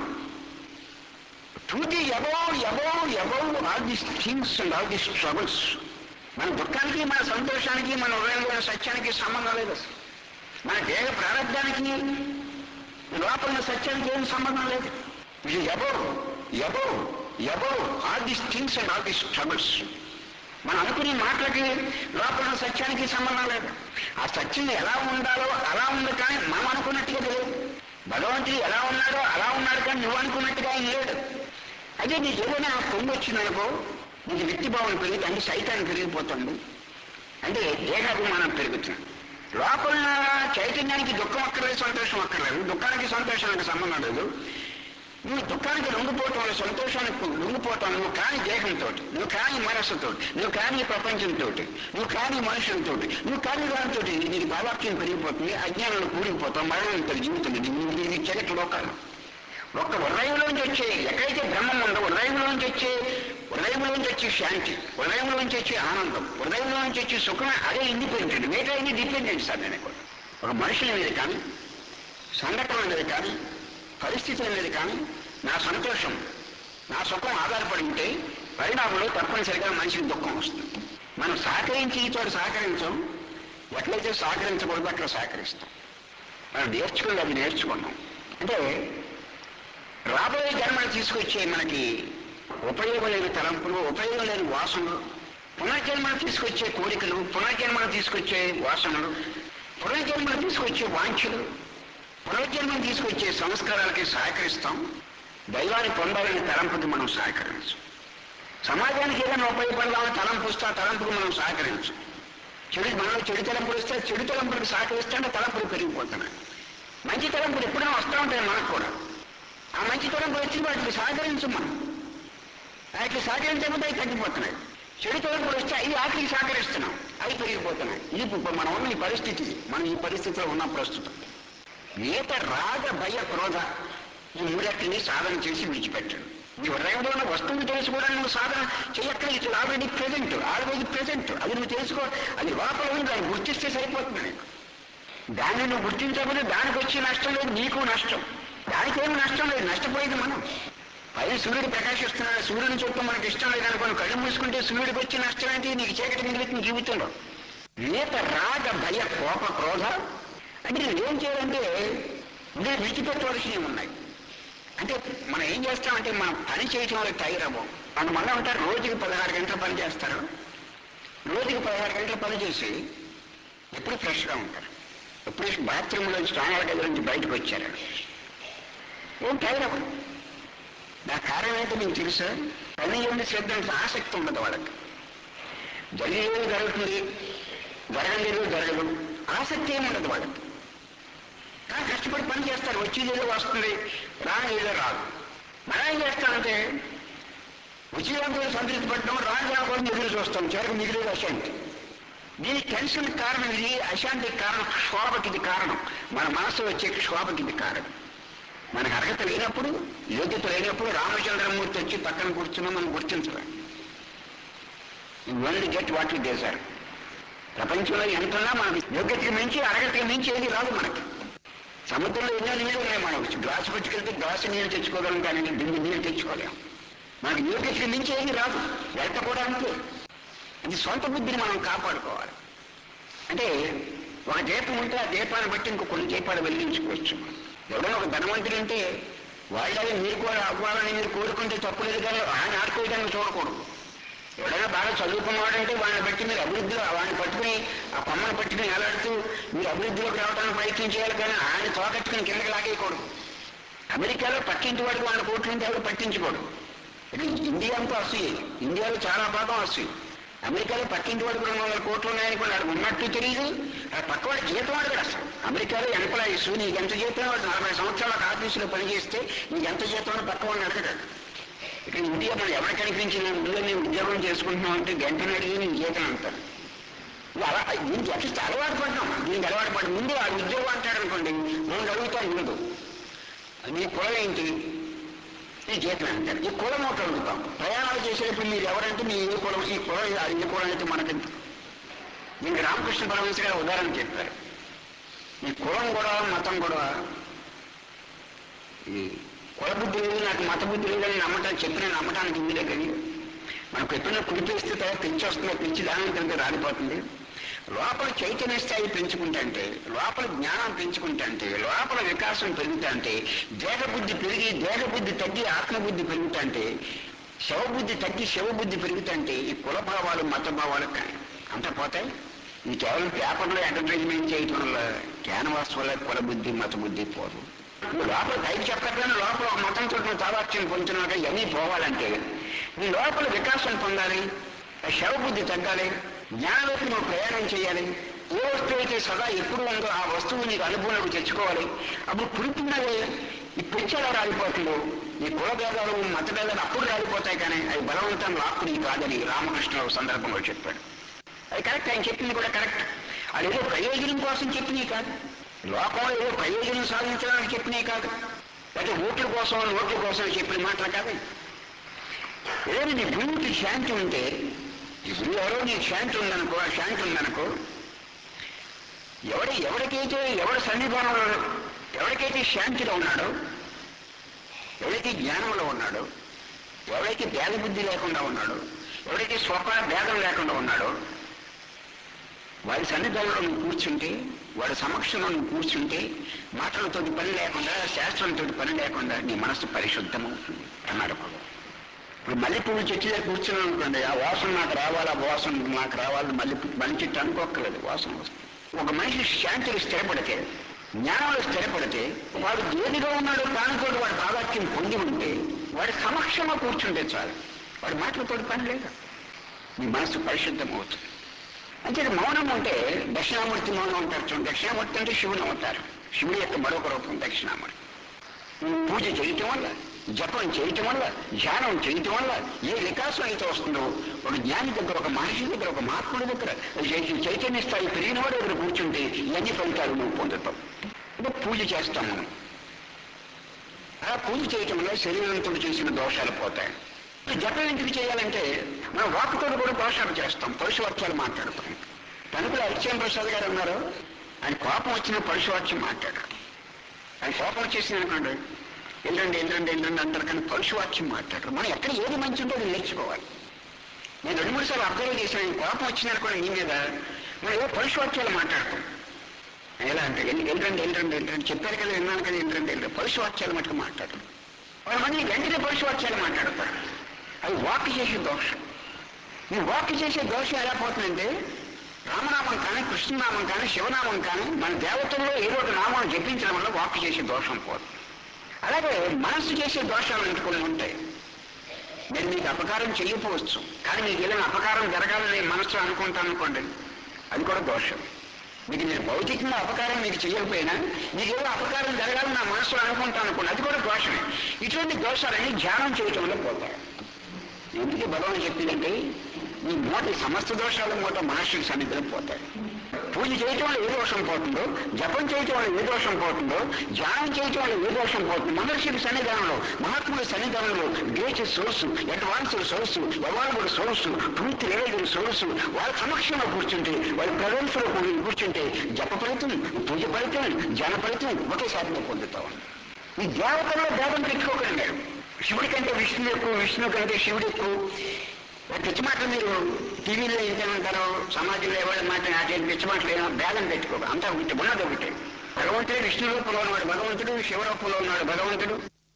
to the above above above all this things and all this troubles మన దుఃఖానికి మన సంతోషానికి మన హృదయంలో ఉన్న సత్యానికి సంబంధం లేదు అసలు మన దేహ ప్రారంభానికి లోపల ఉన్న సత్యానికి ఏం సంబంధం లేదు ఇది above above above all this things and all this troubles మనం అనుకునే మాటలకి లోపల ఉన్న సత్యానికి సంబంధం లేదు ఆ సత్యం ఎలా ఉండాలో అలా ఉంది కానీ మనం అనుకున్నట్టుగా లేదు భగవంతుడు ఎలా ఉన్నాడో అలా ఉన్నాడు కానీ నువ్వు అనుకున్నట్టుగా ఆయన లేడు అదే నీకు ఏదైనా పొంగి వచ్చిందనుకో నీకు వ్యక్తి భావన పెరిగితే అంటే సైతాన్ని పెరిగిపోతుంది అంటే దేహాభిమానం పెరుగుతుంది లోపల ఉన్న చైతన్యానికి దుఃఖం అక్కర్లేదు సంతోషం అక్కర్లేదు దుఃఖానికి సంతోషానికి సంబంధం లేదు నువ్వు దుఃఖానికి లొంగిపోవటం వల్ల సంతోషానికి లొంగిపోవటం నువ్వు కాని దేహంతో నువ్వు కాని మనస్సుతో నువ్వు కాని ప్రపంచంతో నువ్వు కాని మనుషులతో నువ్వు కాని దానితో నీకు బాలాక్యం పెరిగిపోతుంది అజ్ఞానంలో కూలిపోతాం మరణం తన జీవితం ఇది చరిత్ర లోకాలు ఒక్క హృదయంలోంచి వచ్చే ఎక్కడైతే బ్రహ్మం ఉందో హృదయంలోంచి వచ్చే హృదయంలోంచి వచ్చే శాంతి హృదయంలోంచి వచ్చే ఆనందం హృదయంలోంచి వచ్చే సుఖం అదే ఇండిపెండెంట్ మిగతా ఇది డిపెండెంట్ సార్ నేను ఒక మనుషుల మీద కానీ సంఘటనల మీద కానీ పరిస్థితుల మీద కానీ నా సంతోషం నా సుఖం ఆధారపడి ఉంటే పరిణామంలో తప్పనిసరిగా మనిషికి దుఃఖం వస్తుంది మనం సహకరించి చోటు సహకరించాం ఎట్లయితే సహకరించకూడదో అక్కడ సహకరిస్తాం మనం నేర్చుకుని అది నేర్చుకున్నాం అంటే రాబోయే జన్మను తీసుకొచ్చే మనకి ఉపయోగం లేని తలంపులు ఉపయోగం లేని వాసనలు పునర్జన్మను తీసుకొచ్చే కోరికలు పునర్జన్మను తీసుకొచ్చే వాసనలు పునర్జన్మను తీసుకొచ్చే వాంఛలు పునర్జన్మను తీసుకొచ్చే సంస్కారాలకి సహకరిస్తాం దైవాన్ని పొందాలని తలంపుకి మనం సహకరించం సమాజానికి ఏదైనా ఉపయోగపడదామని తలంపు వస్తే ఆ తలంపుకి మనం సహకరించం చెడు మనలో చెడు తలంపులు వస్తే చెడు తలంపులకు సహకరిస్తే అంటే తలంపులు పెరిగిపోతున్నాయి మంచి తలంపులు ఎప్పుడైనా వస్తూ ఉంటాయి మనకు కూడా ఆ మంచి తలంపులు వచ్చి వాటికి సహకరించం మనం వాటికి సహకరించకపోతే అవి తగ్గిపోతున్నాయి చెడు తలంపులు వస్తే అవి వాటికి సహకరిస్తున్నాం అవి పెరిగిపోతున్నాయి ఇది ఇప్పుడు మనం ఉన్న ఈ పరిస్థితి మనం ఈ పరిస్థితిలో ఉన్న ప్రస్తుతం ఈత రాగ భయ క్రోధ ఈ మూడట్టిని సాధన చేసి విడిచిపెట్టాడు నీ హృదయంలో ఉన్న వస్తువుని తెలుసుకోవడానికి నువ్వు సాధన చేయక్కర్ it already present already present అది నువ్వు తెలుసుకో అది లోపల ఉంది దాన్ని గుర్తిస్తే సరిపోతుంది నీకు దాన్ని నువ్వు గుర్తించకపోతే దానికి వచ్చే నష్టం లేదు నీకు నష్టం దానికేమి నష్టం లేదు నష్టపోయేది మనం పైన సూర్యుడు ప్రకాశిస్తున్నాడు సూర్యుని చుట్టూ మనకి ఇష్టం లేదు అనుకోని కళ్ళు మూసుకుంటే సూర్యుడికి వచ్చే నష్టం ఏంటి నీకు చీకటి మిగులుతుంది జీవితంలో ఈత రాగ భయ కోప క్రోధ అంటే నువ్వేం చేయాలంటే నువ్వు విడిచిపెట్టవలసినవి ఉన్నాయి అంటే మనం ఏం చేస్తామంటే మనం పని చేయటం వల్ల టైర్ అవ్వం మన మళ్ళీ ఉంటారు రోజుకి పదహారు గంటలు పని చేస్తారు రోజుకి పదహారు గంటలు పని చేసి ఎప్పుడు ఫ్రెష్గా ఉంటారు ఎప్పుడు బాత్రూంలో స్నానాల గది నుంచి బయటకు వచ్చారు ఏం టైర్ అవ్వదు కారణం ఏంటో మీకు తెలుసా పని ఏమి శ్రద్ధ అంటే ఆసక్తి ఉండదు వాళ్ళకి జరిగేది జరుగుతుంది జరగలేదు జరగదు ఆసక్తి ఏమి ఉండదు వాళ్ళకి కానీ కష్టపడి పని చేస్తారు వచ్చేది ఏదో వస్తుంది రాని ఏదో రాదు మనం ఏం చేస్తామంటే విజయవంతులు సంతృప్తి పడడం రాని రాకపోతే ఎదురు చూస్తాం చివరికి మిగిలేదు అశాంతి దీని టెన్షన్ కారణం ఇది అశాంతికి కారణం క్షోభకి ఇది కారణం మన మనసు వచ్చే క్షోభకి ఇది కారణం మనకు అర్హత లేనప్పుడు యోగ్యత లేనప్పుడు రామచంద్రమూర్తి వచ్చి పక్కన కూర్చున్నా మనం గుర్తించలేం ఓన్లీ గెట్ వాట్ యు చేశారు ప్రపంచంలో ఎంతున్నా మనకు యోగ్యతకి మించి అర్హతకి మించి ఏది రాదు మనకి సముద్రంలో ఎన్నో నీళ్ళు ఉన్నాయి మనం గ్లాసు పట్టుకెళ్తే గ్లాసు నీళ్ళు తెచ్చుకోగలం కానీ బిందు నీళ్ళు తెచ్చుకోలేం మనకి యోగ్యతకి మించి ఏది రాదు వెంట కూడా అంతే ఇది సొంత బుద్ధిని మనం కాపాడుకోవాలి అంటే ఒక దీపం ఉంటే ఆ దీపాన్ని బట్టి ఇంకో కొన్ని దీపాలు వెలిగించుకోవచ్చు ఎవడో ఒక ధనవంతుడు అంటే వాళ్ళని మీరు కూడా అవ్వాలని మీరు కోరుకుంటే తప్పులేదు కానీ ఆయన ఆడుకోవడానికి చూడకూడదు ఎవడైనా బాగా చదువుకున్నవాడంటే వాడిని బట్టి మీరు అభివృద్ధిలో వాడిని పట్టుకుని ఆ కొమ్మను పట్టుకుని ఎలాడుతూ మీరు అభివృద్ధిలోకి రావడానికి ప్రయత్నం చేయాలి కానీ ఆయన తోకట్టుకుని కిందకి లాగేయకూడదు అమెరికాలో పక్కింటి వాడికి వాళ్ళ కోట్లు ఉంటే ఎవరు పట్టించకూడదు ఇది ఇండియా అంతా అసూయ ఇండియాలో చాలా భాగం అసూయ అమెరికాలో పక్కింటి వాడికి రెండు వందల కోట్లు ఉన్నాయనుకోండి వాడు ఉన్నట్టు తెలియదు ఆ పక్కవాడి జీతం అడగడు అసలు అమెరికాలో ఎంప్లాయీస్ నీకు ఎంత జీతం వాడు నలభై సంవత్సరాలకు ఆఫీసులో పనిచేస్తే నీకు ఎంత జీతం పక్కవాడిని అడగడు ఇక్కడ ఇండియా మనం ఎవరు కనిపించిన ముందు నేను ఉద్యోగం చేసుకుంటున్నాం అంటే గంటను అడిగి నేను జీతం అంటాను ఇది అలా దీనికి ఎట్లా అలవాటు పడ్డాం దీనికి అలవాటు పడి ముందు ఆ ఉద్యోగం అంటాడు అనుకోండి మనం అడుగుతాను ముందు నీ కులం ఏంటి ఈ జీతం అంటారు ఈ కులం ఒకటి అడుగుతాం ప్రయాణాలు చేసేటప్పుడు మీరు ఎవరంటే మీ ఏ కులం ఈ కులం ఇది, అది ఏ కులం అయితే మనకి దీనికి రామకృష్ణ పరమహంస గారు ఉదాహరణ చెప్పారు ఈ కులం కూడా మతం కూడా ఈ కుల బుద్ధి లేదు నాకు మత బుద్ధి లేదని నమ్మటానికి చెప్పిన నమ్మటానికి ఇందులే కానీ మనకు ఎప్పుడైనా కుడిపేస్తే తర్వాత పెంచి వస్తుంది పెంచి దానం కింద రాలిపోతుంది లోపల చైతన్య స్థాయి పెంచుకుంటే లోపల జ్ఞానం పెంచుకుంటే లోపల వికాసం పెరుగుతుంటే దేహబుద్ధి పెరిగి దేహబుద్ధి తగ్గి ఆత్మబుద్ధి పెరుగుతుంటే శవబుద్ధి తగ్గి శివబుద్ధి పెరుగుతుంటే ఈ కుల భావాలు మత భావాలు కానీ అంత పోతాయి ఇది కేవలం పేపర్లో అడ్వర్టైజ్మెంట్ చేయటం వల్ల క్యాన్వాస్ వల్ల కుల బుద్ధి మత బుద్ధి పోదు నువ్వు లోపల పైకి చెప్పకపోయినా లోపల ఒక మతంతో నువ్వు తాదాత్యం పొందుతున్నాక ఇవన్నీ పోవాలంటే నీ లోపల వికాసం పొందాలి ఆ శవబుద్ధి తగ్గాలి జ్ఞానంలోకి నువ్వు ప్రయాణం చేయాలి ఏ వస్తువు అయితే సదా ఎప్పుడు ఉందో ఆ వస్తువు నీకు అనుభవంలోకి తెచ్చుకోవాలి అప్పుడు పుడుతున్నది ఈ పిచ్చలా రాలిపోతుందో ఈ కుల భేదాలు మత భేదాలు అప్పుడు రాలిపోతాయి కానీ అవి బలవంతం లాక్కుని కాదని రామకృష్ణ ఒక సందర్భంలో చెప్పాడు అది కరెక్ట్ ఆయన చెప్పింది కూడా కరెక్ట్ అది ఏదో ప్రయోజనం కోసం చెప్పినవి కాదు లోకంలో ఏదో ప్రయోజనం సాధించడానికి చెప్పినవి కాదు లేకపోతే ఓట్ల కోసం ఓట్ల కోసం చెప్పిన మాటలు కాదు ఏది నీ గురువుకి శాంతి ఉంటే ఈ గురువు ఎవరో నీకు శాంతి ఉందనుకో ఆ శాంతి ఉందనుకో ఎవడి ఎవరికైతే ఎవరి సన్నిధానంలో ఎవరికైతే శాంతిలో ఉన్నాడో ఎవరైతే జ్ఞానంలో ఉన్నాడో ఎవరైతే భేద బుద్ధి లేకుండా ఉన్నాడో ఎవరైతే స్వప భేదం లేకుండా ఉన్నాడో వాడి సన్నిధానంలో నువ్వు కూర్చుంటే వాడి సమక్షంలో నువ్వు కూర్చుంటే మాటలతో పని లేకుండా శాస్త్రంతో పని లేకుండా నీ మనసు పరిశుద్ధమవుతుంది అన్నాడు భగవాన్. ఇప్పుడు మల్లె పువ్వు చెట్టు దగ్గర కూర్చున్నాను అనుకోండి ఆ వాసన నాకు రావాలి ఆ వాసన నాకు రావాలి మల్లె పువ్వు మల్లె చెట్టు అనుకోక్కర్లేదు వాసన వస్తుంది ఒక మనిషి శాంతిలో స్థిరపడితే జ్ఞానంలో స్థిరపడితే వాడు దేనిగా ఉన్నాడో దానితో వాడు తాదాత్యం పొంది ఉంటే వాడి సమక్షంలో కూర్చుంటే చాలు వాడి మాటలతో పని లేదు నీ మనసు పరిశుద్ధం అవుతుంది అంటే మౌనం అంటే దక్షిణామూర్తి మౌనం అంటారు చూడండి దక్షిణామూర్తి అంటే శివుని అవుతారు శివుడి యొక్క మరొక రూపం దక్షిణామూర్తి పూజ చేయటం వల్ల జపం చేయటం వల్ల ధ్యానం చేయటం వల్ల ఏ వికాసం అయితే వస్తుందో ఒక జ్ఞాని దగ్గర ఒక మనిషి దగ్గర ఒక మహాత్ముడి దగ్గర చై- చైతన్య స్థాయి పెరిగిన వాడు దగ్గర కూర్చుంటే ఇవన్నీ ఫలితాలు నువ్వు పొందుతావు అంటే పూజ చేస్తాం మనం అలా పూజ చేయటం వల్ల శరీరంతో చేసిన దోషాలు పోతాయి జపం ఎందుకు చేయాలంటే మనం వాక్కుతో కూడా దోషాలు చేస్తాం పరుషవాక్యాలు మాట్లాడతాం తణుకుల హరిశ్చంద్ర ప్రసాద్ గారు అన్నారు ఆయన కోపం వచ్చిన పరుషవాక్యం మాట్లాడారు ఆయన కోపం వచ్చేసింది అనుకోండి వెళ్ళండి వెళ్ళండి వెళ్ళండి అంటారు కానీ పరుషవాక్యం మాట్లాడరు మనం ఎక్కడ ఏది మంచి ఉంటే అది నేర్చుకోవాలి నేను రెండు మూడు సార్లు అబ్జర్వ్ చేశాను ఆయన కోపం వచ్చింది అనుకోండి నీ మీద మనం ఏదో పరుషవాక్యాలు మాట్లాడతాం ఎలా అంటే వెళ్ళి వెళ్ళండి వెళ్ళండి వెళ్ళండి చెప్పారు కదా విన్నాను కదా వెళ్ళండి వెళ్ళండి పరుషవాక్యాలు మటుకు మాట్లాడరు కొంతమంది వెంటనే పరుషవాక్యాలు మాట్లాడతారు అది వాక్ చేసే దోషం ఈ వాక్ చేసే దోషం ఎలా పోతుందంటే రామనామం కానీ కృష్ణనామం కానీ శివనామం కానీ మన దేవతల్లో ఏదో ఒక నామం జపించడం వల్ల వాక్ చేసే దోషం పోతుంది అలాగే మనసు చేసే దోషాలు అంటే కొన్ని ఉంటాయి నేను మీకు అపకారం చేయకపోవచ్చు కానీ మీకు ఏదైనా అపకారం జరగాలని మనసు అనుకుంటాను అనుకోండి అది కూడా దోషం మీకు నేను భౌతికంగా అపకారం మీకు చేయకపోయినా మీకు ఏదో అపకారం జరగాలని నా మనసులో అనుకుంటాను అనుకోండి అది కూడా దోషమే ఇటువంటి దోషాలన్నీ ధ్యానం చేయటంలో పోతాయి ఎందుకు భగవాన్ చెప్పిందంటే ఈ మూట ఈ సమస్త దోషాల మూట మహర్షుల సన్నిధిలో పోతాయి పూజ చేయటం వల్ల ఏ దోషం పోతుందో జపం చేయటం వల్ల ఏ దోషం పోతుందో ధ్యానం చేయటం వల్ల ఏ దోషం పోతుందో మహర్షుల సన్నిధానంలో మహాత్ముల సన్నిధానంలో great source advanced source award source truth related source వాళ్ళ సమక్షంలో కూర్చుంటే వాళ్ళ ప్రజెన్స్ లో కూర్చుంటే జప ఫలితం పూజ ఫలితం జన ఫలితం ఒకేసారి పొందుతాం ఈ దేవతల్లో భేదం పెట్టుకోకండి మీరు శివుడి కంటే విష్ణువు ఎక్కువ విష్ణు కంటే శివుడు ఎక్కువ పిచ్చి మాటలు మీరు టీవీలో ఏంటంటారో సమాజంలో ఎవరి మాట నాకేం పిచ్చి మాటలు ఏమో భేదం పెట్టుకో అంతా ఒకటి ఉన్నది ఒకటి భగవంతుడు విష్ణు రూపంలో ఉన్నాడు భగవంతుడు శివ రూపంలో ఉన్నాడు భగవంతుడు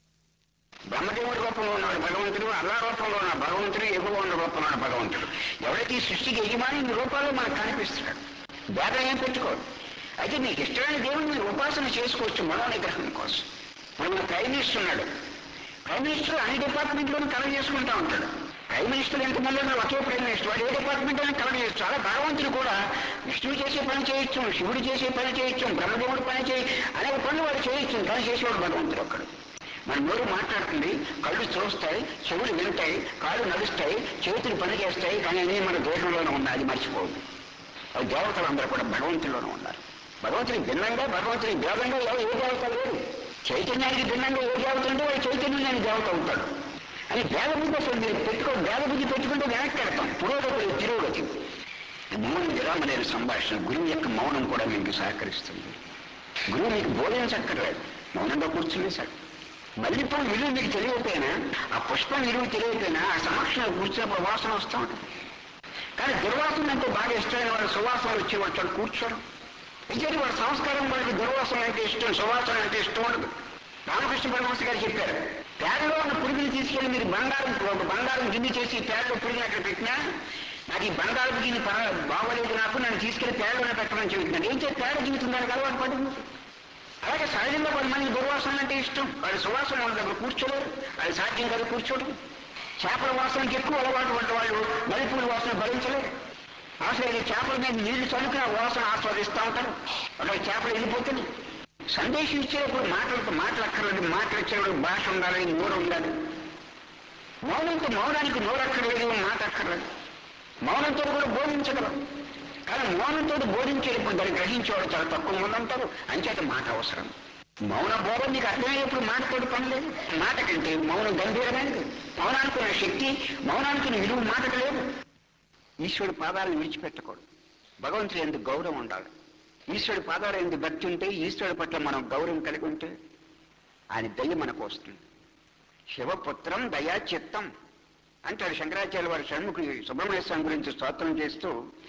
బ్రహ్మదేవుడి రూపంలో ఉన్నాడు భగవంతుడు అల్లా రూపంలో ఉన్న భగవంతుడు ఎగువ ఉన్న రూపంలో ఉన్న భగవంతుడు ఎవరైతే ఈ సృష్టికి యజమాని ఈ రూపాల్లో మనకు కనిపిస్తున్నాడు భేదం ఏం పెట్టుకోడు అయితే మీకు ఇష్టమైన దేవుని మీరు ఉపాసన చేసుకోవచ్చు మనో నిగ్రహం కోసం ఇప్పుడు మన ప్రైమ్ మినిస్టర్ ఉన్నాడు ప్రైమ్ మినిస్టర్ అన్ని డిపార్ట్మెంట్లోనూ కలర్ చేసుకుంటా ఉంటాడు ప్రైమ్ మినిస్టర్ ఎంతమంది ఉన్నారు ఒకే ప్రైమ్ మినిస్టర్ వాడు ఏ డిపార్ట్మెంట్ అయినా కలర్ చేయొచ్చు అలా భగవంతుడు కూడా విష్ణువు చేసే పని చేయొచ్చు శివుడు చేసే పని చేయొచ్చు బ్రహ్మదేవుడు పని చేయ అనేక పనులు వాడు చేయొచ్చు కానీ చేసేవాడు భగవంతుడు ఒక్కడు మన నోరు మాట్లాడుతుంది కళ్ళు చూస్తాయి చెవులు వింటాయి కాళ్ళు నడుస్తాయి చేతులు పని చేస్తాయి కానీ అన్నీ మన దేశంలోనే ఉన్నాయి అది మర్చిపోదు అది దేవతలు అందరూ కూడా భగవంతుల్లోనే ఉన్నారు భగవంతునికి భిన్నంగా భగవంతునికి భేదంగా ఏ ఏ దేవత లేదు చైతన్యానికి భిన్నంగా ఏ దేవత ఉంటే వాడు చైతన్యాన్ని దేవత అవుతాడు అని భేద బుద్ధి అసలు మీరు పెట్టుకో భేద బుద్ధి పెట్టుకుంటే వెనక్కి పెడతాం పురోగతి తిరోగతి మౌనం విరామలేని సంభాషణ గురువు యొక్క మౌనం కూడా మీకు సహకరిస్తుంది గురువు మీకు బోధించక్కర్లేదు మౌనంగా కూర్చునే సార్ మల్లెపూలు విలువ మీకు తెలియకపోయినా ఆ పుష్పం విలువ తెలియకపోయినా ఆ సమక్షంలో కూర్చున్నప్పుడు వాసన వస్తూ ఉంటుంది కానీ దుర్వాసన అంటే బాగా ఇష్టమైన వాడు సువాసన వచ్చి వచ్చాడు కూర్చోడు నిజానికి వాడు సంస్కారం వాడికి దుర్వాసన అంటే ఇష్టం సువాసన అంటే ఇష్టం ఉండదు రామకృష్ణ పరమహంస గారు చెప్పారు పేడలో ఉన్న పురుగుని తీసుకెళ్లి మీరు బంగారం ఒక బంగారం గిన్నె చేసి పేడలో పురుగుని అక్కడ పెట్టినా నాకు ఈ బంగారం గిన్నె పర- బాగోలేదు నాకు నన్ను తీసుకెళ్లి పేడలోనే పెట్టమని చెబుతున్నాను ఏం చేసి పేడ జీవితం దానికి అలవాటు పడింది అలాగే సహజంగా కొంతమంది దుర్వాసన అంటే ఇష్టం వాళ్ళు సువాసన వాళ్ళ దగ్గర కూర్చోలేరు వాళ్ళు సాధ్యం కాదు కూర్చోడు చేపల వాసనకి ఎక్కువ అలవాటు పడ్డ వాళ్ళు మల్లెపూల వాసన భరించలేరు అసలు ఈ చేపల మీద నీళ్లు చనుకుని ఆ వాసన ఆస్వాదిస్తూ ఉంటారు అక్కడ చేపలు వెళ్ళిపోతుంది సందేశం ఇచ్చేటప్పుడు మాటలతో మాట్లాడక్కర్లేదు మాట్లాడేటప్పుడు భాష ఉండాలి నోరు ఉండాలి మౌనంతో మౌనానికి నోరు అక్కర్లేదు మాట అక్కర్లేదు మౌనంతో కూడా బోధించగలం కానీ మౌనంతో బోధించేటప్పుడు దాన్ని గ్రహించేవాడు చాలా తక్కువ మంది ఉంటారు అంచేత మాట అవసరం మౌన బోధం మీకు అర్థమయ్యేప్పుడు మాటతోటి పని లేదు మాట కంటే మౌనం గంభీరమైనది మౌనానికి ఉన్న శక్తి మౌనానికి ఉన్న విలువ మాటకు లేదు ఈశ్వరుడు పాదాలను విడిచిపెట్టకూడదు భగవంతుడు ఎందుకు గౌరవం ఉండాలి ఈశ్వరుడి పాదాలు ఎందుకు భక్తి ఉంటే ఈశ్వరుడి పట్ల మనం గౌరవం కలిగి ఉంటే ఆయన దయ మనకు వస్తుంది శివపుత్రం దయా చిత్తం అంటాడు శంకరాచార్య వారి షణ్ముఖి సుబ్రహ్మణ్య స్వామి గురించి స్తోత్రం చేస్తూ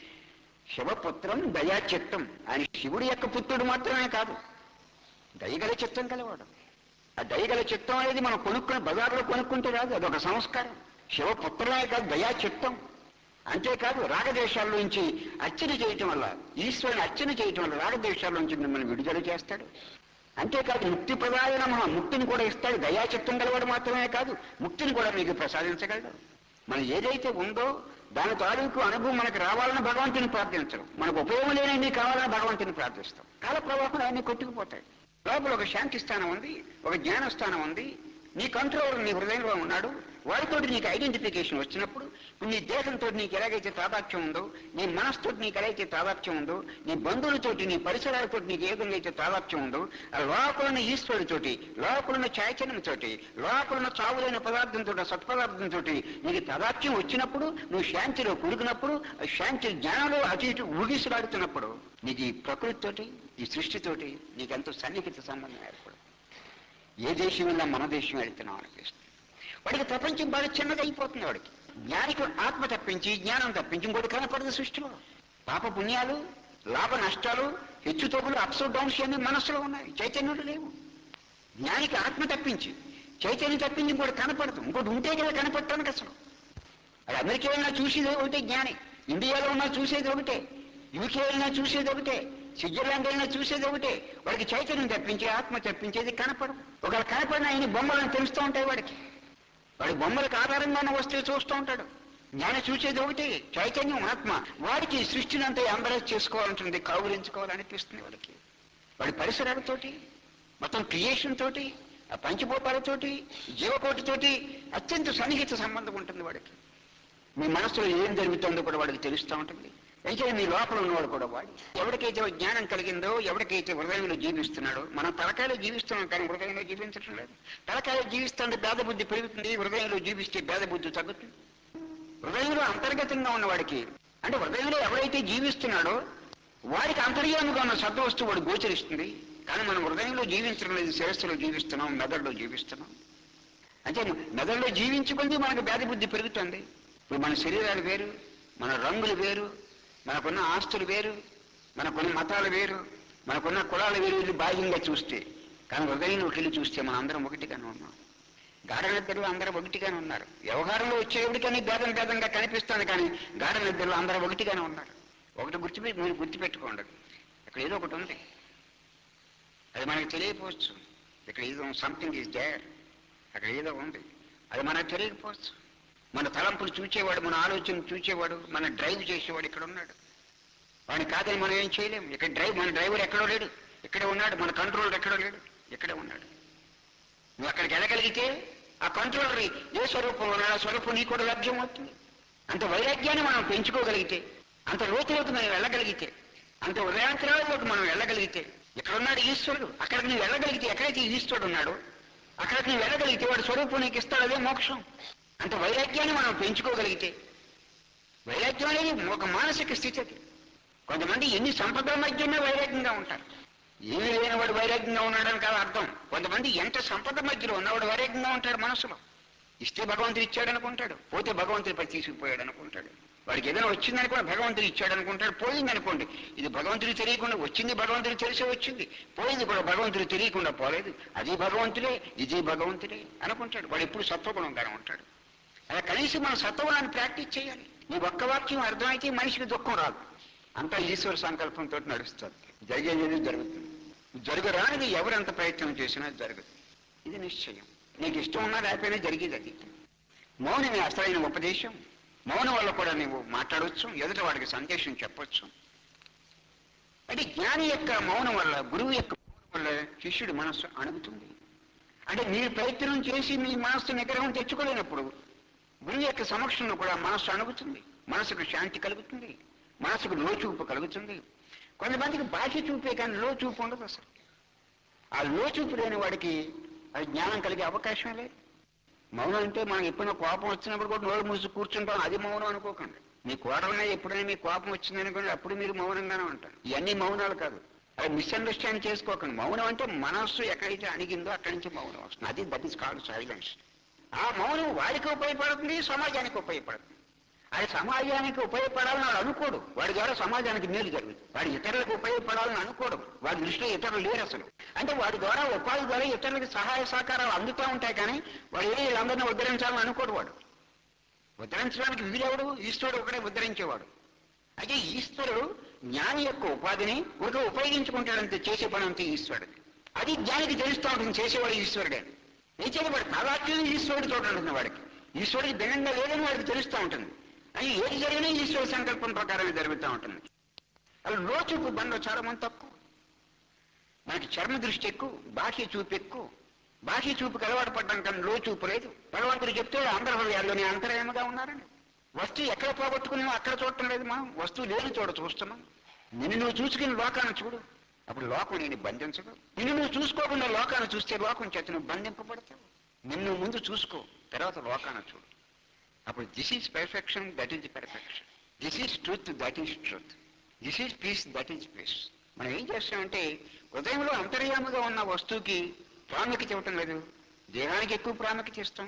శివపుత్రం దయా చిత్తం ఆయన శివుడి యొక్క పుత్రుడు మాత్రమే కాదు దయగల చిత్తం కలవాడు ఆ దయగల చిత్తం అనేది మనం కొనుక్కుని బజార్లో కొనుక్కుంటే రాదు అదొక సంస్కారం శివపుత్రమే కాదు దయా చిత్తం అంతేకాదు రాగదేశాల నుంచి అర్చన చేయటం వల్ల ఈశ్వరుని అర్చన చేయటం వల్ల రాగదేశాల నుంచి మిమ్మల్ని విడుదల చేస్తాడు అంతేకాదు ముక్తి ప్రదాయ నమ ముక్తిని కూడా ఇస్తాడు దయాచిత్తం గలవాడు మాత్రమే కాదు ముక్తిని కూడా మీకు ప్రసాదించగలడు మనం ఏదైతే ఉందో దాని తాలూకు అనుభవం మనకు రావాలని భగవంతుని ప్రార్థించడం మనకు ఉపయోగం లేని కావాలని భగవంతుని ప్రార్థిస్తాం కాల ప్రవాహం అన్ని కొట్టుకుపోతాయి లోపల ఒక శాంతి స్థానం ఉంది ఒక జ్ఞాన స్థానం ఉంది నీ కంట్రోల్ నీ హృదయంలో ఉన్నాడు వాడితో నీకు ఐడెంటిఫికేషన్ వచ్చినప్పుడు ఇప్పుడు నీ దేశంతో నీకు ఎలాగైతే తాదాత్యం ఉందో నీ మనసుతో నీకు ఎలాగైతే తాదాత్యం ఉందో నీ బంధువులతోటి నీ పరిసరాలతో నీకు ఏ విధంగా అయితే తాదాత్యం ఉందో ఆ లోపలున్న ఈశ్వరుడితోటి లోపలున్న చైతన్యంతోటి లోపలున్న చావులైన పదార్థంతో సత్పదార్థంతో నీకు తాదాత్యం వచ్చినప్పుడు నువ్వు శాంతిలో కురిగినప్పుడు ఆ శాంతి జ్ఞానంలో అటు ఇటు ఊగిసలాడుతున్నప్పుడు నీకు ఈ ప్రకృతితోటి ఈ సృష్టితోటి నీకెంతో సన్నిహిత సంబంధం ఏర్పడు ఏ దేశం వెళ్ళా మన దేశం వెళ్తున్నాం అనిపిస్తుంది వాడికి ప్రపంచం బాగా చిన్నది అయిపోతుంది వాడికి జ్ఞానికి ఆత్మ తప్పించి జ్ఞానం తప్పించి ఇంకోటి కనపడదు సృష్టిలో పాప పుణ్యాలు లాభ నష్టాలు హెచ్చుతగ్గులు అప్స్ డౌన్స్ అన్ని మనస్సులో ఉన్నాయి చైతన్యుడు లేవు జ్ఞానికి ఆత్మ తప్పించి చైతన్యం తప్పించి ఇంకోటి కనపడదు ఇంకోటి ఉంటే కదా కనపడటానికి అసలు అది అమెరికా వెళ్ళినా చూసేది ఒకటే జ్ఞాని ఇండియాలో ఉన్నా చూసేది ఒకటే యూకే వెళ్ళినా చూసేది ఒకటే స్విట్జర్లాండ్ వెళ్ళినా చూసేది ఒకటే వాడికి చైతన్యం తప్పించి ఆత్మ తప్పించేది కనపడదు ఒకవేళ కనపడిన ఆయన బొమ్మలను తెలుస్తూ ఉంటాయి వాడికి వాడి బొమ్మలకు ఆధారంగా ఉన్న వస్తువు చూస్తూ ఉంటాడు జ్ఞానం చూసేది ఒకటి చైతన్యం ఆత్మ వాడికి ఈ సృష్టిని అంతా ఎంబరేజ్ చేసుకోవాలంటుంది కౌగులించుకోవాలనిపిస్తుంది వాడికి వాడి పరిసరాలతోటి మొత్తం క్రియేషన్ తోటి ఆ పంచభూతాలతోటి జీవకోటితోటి అత్యంత సన్నిహిత సంబంధం ఉంటుంది వాడికి మీ మనసులో ఏం జరుగుతుందో కూడా వాడికి తెలుస్తూ ఉంటుంది అయితే మీ లోపల ఉన్నవాడు కూడా వాడు ఎవరికైతే జ్ఞానం కలిగిందో ఎవరికైతే హృదయంలో జీవిస్తున్నాడో మనం తలకాయలో జీవిస్తున్నాం కానీ హృదయంలో జీవించడం లేదు తలకాయలో జీవిస్తుంటే భేద బుద్ధి పెరుగుతుంది హృదయంలో జీవిస్తే భేద బుద్ధి తగ్గుతుంది హృదయంలో అంతర్గతంగా ఉన్నవాడికి అంటే హృదయంలో ఎవరైతే జీవిస్తున్నాడో వాడికి అంతర్యాముగా ఉన్న సద్వస్తువు వాడు గోచరిస్తుంది కానీ మనం హృదయంలో జీవించడం లేదు శిరస్సులో జీవిస్తున్నాం మెదడులో జీవిస్తున్నాం అంటే మెదడులో జీవించుకుంటే మనకు భేద బుద్ధి పెరుగుతుంది ఇప్పుడు మన శరీరాలు వేరు మన రంగులు వేరు మనకున్న ఆస్తులు వేరు మనకున్న మతాలు వేరు మనకున్న కులాలు వేరు వీళ్ళు బాహ్యంగా చూస్తే కానీ హృదయంలోకి వెళ్ళి చూస్తే మనం అందరం ఒకటిగానే ఉన్నాం గాఢ నిద్రలో అందరూ ఒకటిగానే ఉన్నారు వ్యవహారంలో వచ్చేవాడికని భేదం భేదంగా కనిపిస్తుంది కానీ గాఢ నిద్రలో అందరూ ఒకటిగానే ఉన్నారు ఒకటి గుర్తుపెట్టి మీరు గుర్తుపెట్టుకోండి ఇక్కడ ఏదో ఒకటి ఉంది అది మనకు తెలియకపోవచ్చు ఇక్కడ ఏదో సంథింగ్ ఈజ్ దేర్ అక్కడ ఏదో ఉంది అది మనకు తెలియకపోవచ్చు మన తలంపులు చూచేవాడు మన ఆలోచన చూచేవాడు మన డ్రైవ్ చేసేవాడు ఇక్కడ ఉన్నాడు వాడిని కాదని మనం ఏం చేయలేము ఇక్కడ డ్రైవ్ మన డ్రైవర్ ఎక్కడో లేడు ఇక్కడే ఉన్నాడు మన కంట్రోలర్ ఎక్కడో లేడు ఇక్కడే ఉన్నాడు నువ్వు అక్కడికి వెళ్ళగలిగితే ఆ కంట్రోలర్ ఏ స్వరూపం ఉన్నాడు ఆ స్వరూపం నీకు కూడా లభ్యం అవుతుంది అంత వైరాగ్యాన్ని మనం పెంచుకోగలిగితే అంత లోతులోకి మనం వెళ్ళగలిగితే అంత ఉదయాంతరాలలోకి మనం వెళ్ళగలిగితే ఇక్కడ ఉన్నాడు ఈశ్వరుడు అక్కడికి నువ్వు వెళ్ళగలిగితే ఎక్కడైతే ఈశ్వరుడు ఉన్నాడో అక్కడికి నువ్వు వెళ్ళగలిగితే వాడు స్వరూపం నీకు ఇస్తాడు అదే మోక్షం అంత వైరాగ్యాన్ని మనం పెంచుకోగలిగితే వైరాగ్యం అనేది ఒక మానసిక స్థితి అది కొంతమంది ఎన్ని సంపదల మధ్య ఉన్నా వైరాగ్యంగా ఉంటారు ఏమీ లేని వాడు వైరాగ్యంగా ఉన్నాడని కాదు అర్థం కొంతమంది ఎంత సంపద మధ్యలో ఉన్నవాడు వైరాగ్యంగా ఉంటాడు మనసులో ఇస్తే భగవంతుడు ఇచ్చాడు అనుకుంటాడు పోతే భగవంతుడి పై తీసుకుపోయాడు అనుకుంటాడు వాడికి ఏదైనా వచ్చిందని కూడా భగవంతుడు ఇచ్చాడు అనుకుంటాడు పోయింది అనుకోండి ఇది భగవంతుడు తెలియకుండా వచ్చింది భగవంతుడు తెలిసే వచ్చింది పోయింది కూడా భగవంతుడు తెలియకుండా పోలేదు అది భగవంతుడే ఇది భగవంతుడే అనుకుంటాడు వాడు ఎప్పుడు సత్వగుణంగానే ఉంటాడు అలా కనీసం మనం సత్వగుణాన్ని ప్రాక్టీస్ చేయాలి ఈ ఒక్క వాక్యం అర్థమైతే మనిషికి దుఃఖం రాదు అంతా ఈశ్వర సంకల్పంతో నడుస్తుంది జరిగేది జరుగుతుంది జరగరానిది ఎవరెంత ప్రయత్నం చేసినా జరగదు ఇది నిశ్చయం నీకు ఇష్టం ఉన్నా లేకపోయినా జరిగేది అది మౌనమే అసలైన ఉపదేశం మౌనం వల్ల కూడా నువ్వు మాట్లాడవచ్చు ఎదుట వాడికి సందేశం చెప్పొచ్చు అంటే జ్ఞాని యొక్క మౌనం వల్ల గురువు యొక్క మౌనం వల్ల శిష్యుడి మనస్సు అణుగుతుంది అంటే మీరు ప్రయత్నం చేసి మీ మనస్సు నిగ్రహం తెచ్చుకోలేనప్పుడు గురువు యొక్క సమక్షంలో కూడా మనస్సు అణుగుతుంది మనసుకు శాంతి కలుగుతుంది మనసుకు లోచూపు కలుగుతుంది కొంతమందికి బాహ్య చూపే కానీ లో చూపు ఉండదు అసలు ఆ లో చూపు లేని వాడికి అది జ్ఞానం కలిగే అవకాశం లేదు మౌనం అంటే మనం ఎప్పుడైనా కోపం వచ్చినప్పుడు కూడా నోరు మూసి కూర్చుంటాం అది మౌనం అనుకోకండి మీ కోడలనే ఎప్పుడైనా మీ కోపం వచ్చింది అనుకోండి అప్పుడు మీరు మౌనంగానే ఉంటారు ఇవన్నీ మౌనాలు కాదు అది మిస్అండర్స్టాండ్ చేసుకోకండి మౌనం అంటే మనస్సు ఎక్కడైతే అణిగిందో అక్కడి నుంచి మౌనం వస్తుంది అది దట్ ఈస్ కాల్డ్ సైలెన్స్ ఆ మౌనం వాడికి ఉపయోగపడుతుంది సమాజానికి ఉపయోగపడుతుంది అది సమాజానికి ఉపయోగపడాలని వాడు అనుకోడు వాడి ద్వారా సమాజానికి మేలు జరుగుతుంది వాడు ఇతరులకు ఉపయోగపడాలని అనుకోడు వాడి దృష్టిలో ఇతరులు లేరు అసలు అంటే వాడి ద్వారా ఉపాధి ద్వారా ఇతరులకు సహాయ సహకారాలు అందుతూ ఉంటాయి కానీ వాడు ఏ వీళ్ళందరినీ ఉద్ధరించాలని అనుకోడు వాడు ఉద్ధరించడానికి వీడెవడు ఈశ్వరుడు ఒకడే ఉద్ధరించేవాడు అయితే ఈశ్వరుడు జ్ఞాని యొక్క ఉపాధిని ఒక ఉపయోగించుకుంటాడంతే చేసే పని అంతే ఈశ్వరుడు అది జ్ఞానికి తెలుస్తూ ఉంటుంది చేసేవాడు ఈశ్వరుడే నిజంగా వాడు తాదాత్మ్యం ఈశ్వరుడు చూడండి వాడికి ఈశ్వరుడికి భిన్నంగా లేదని వాడికి తెలుస్తూ ఉంటుంది అని ఏది జరిగినా ఈశ్వర సంకల్పం ప్రకారమే జరుగుతూ ఉంటుంది అలా లోచుపు బంధం చాలా మంది తక్కువ మనకి చర్మ దృష్టి ఎక్కువ బాహ్య చూపు ఎక్కువ బాహ్య చూపుకి అలవాటు పడ్డం కానీ లో చూపు లేదు భగవంతుడు చెప్తే అందరి హృదయాల్లోనే అంతర్యమగా ఉన్నారని వస్తువు ఎక్కడ పోగొట్టుకునేమో అక్కడ చూడటం లేదు మనం వస్తువు లేని చోట చూస్తున్నాం నిన్ను నువ్వు చూసుకుని లోకాన్ని చూడు అప్పుడు లోకం నేను బంధించదు నిన్ను నువ్వు చూసుకోకుండా లోకాన్ని చూస్తే లోకం చేత నువ్వు బంధింపబడతావు నిన్ను ముందు చూసుకో తర్వాత లోకాన్ని చూడు అప్పుడు this is perfection that is perfection this is truth that is truth this is peace that is peace మనం ఏం చేస్తామంటే హృదయంలో అంతర్యాముగా ఉన్న వస్తువుకి ప్రాముఖ్యత ఇవ్వటం లేదు దేహానికి ఎక్కువ ప్రాముఖ్యత ఇస్తాం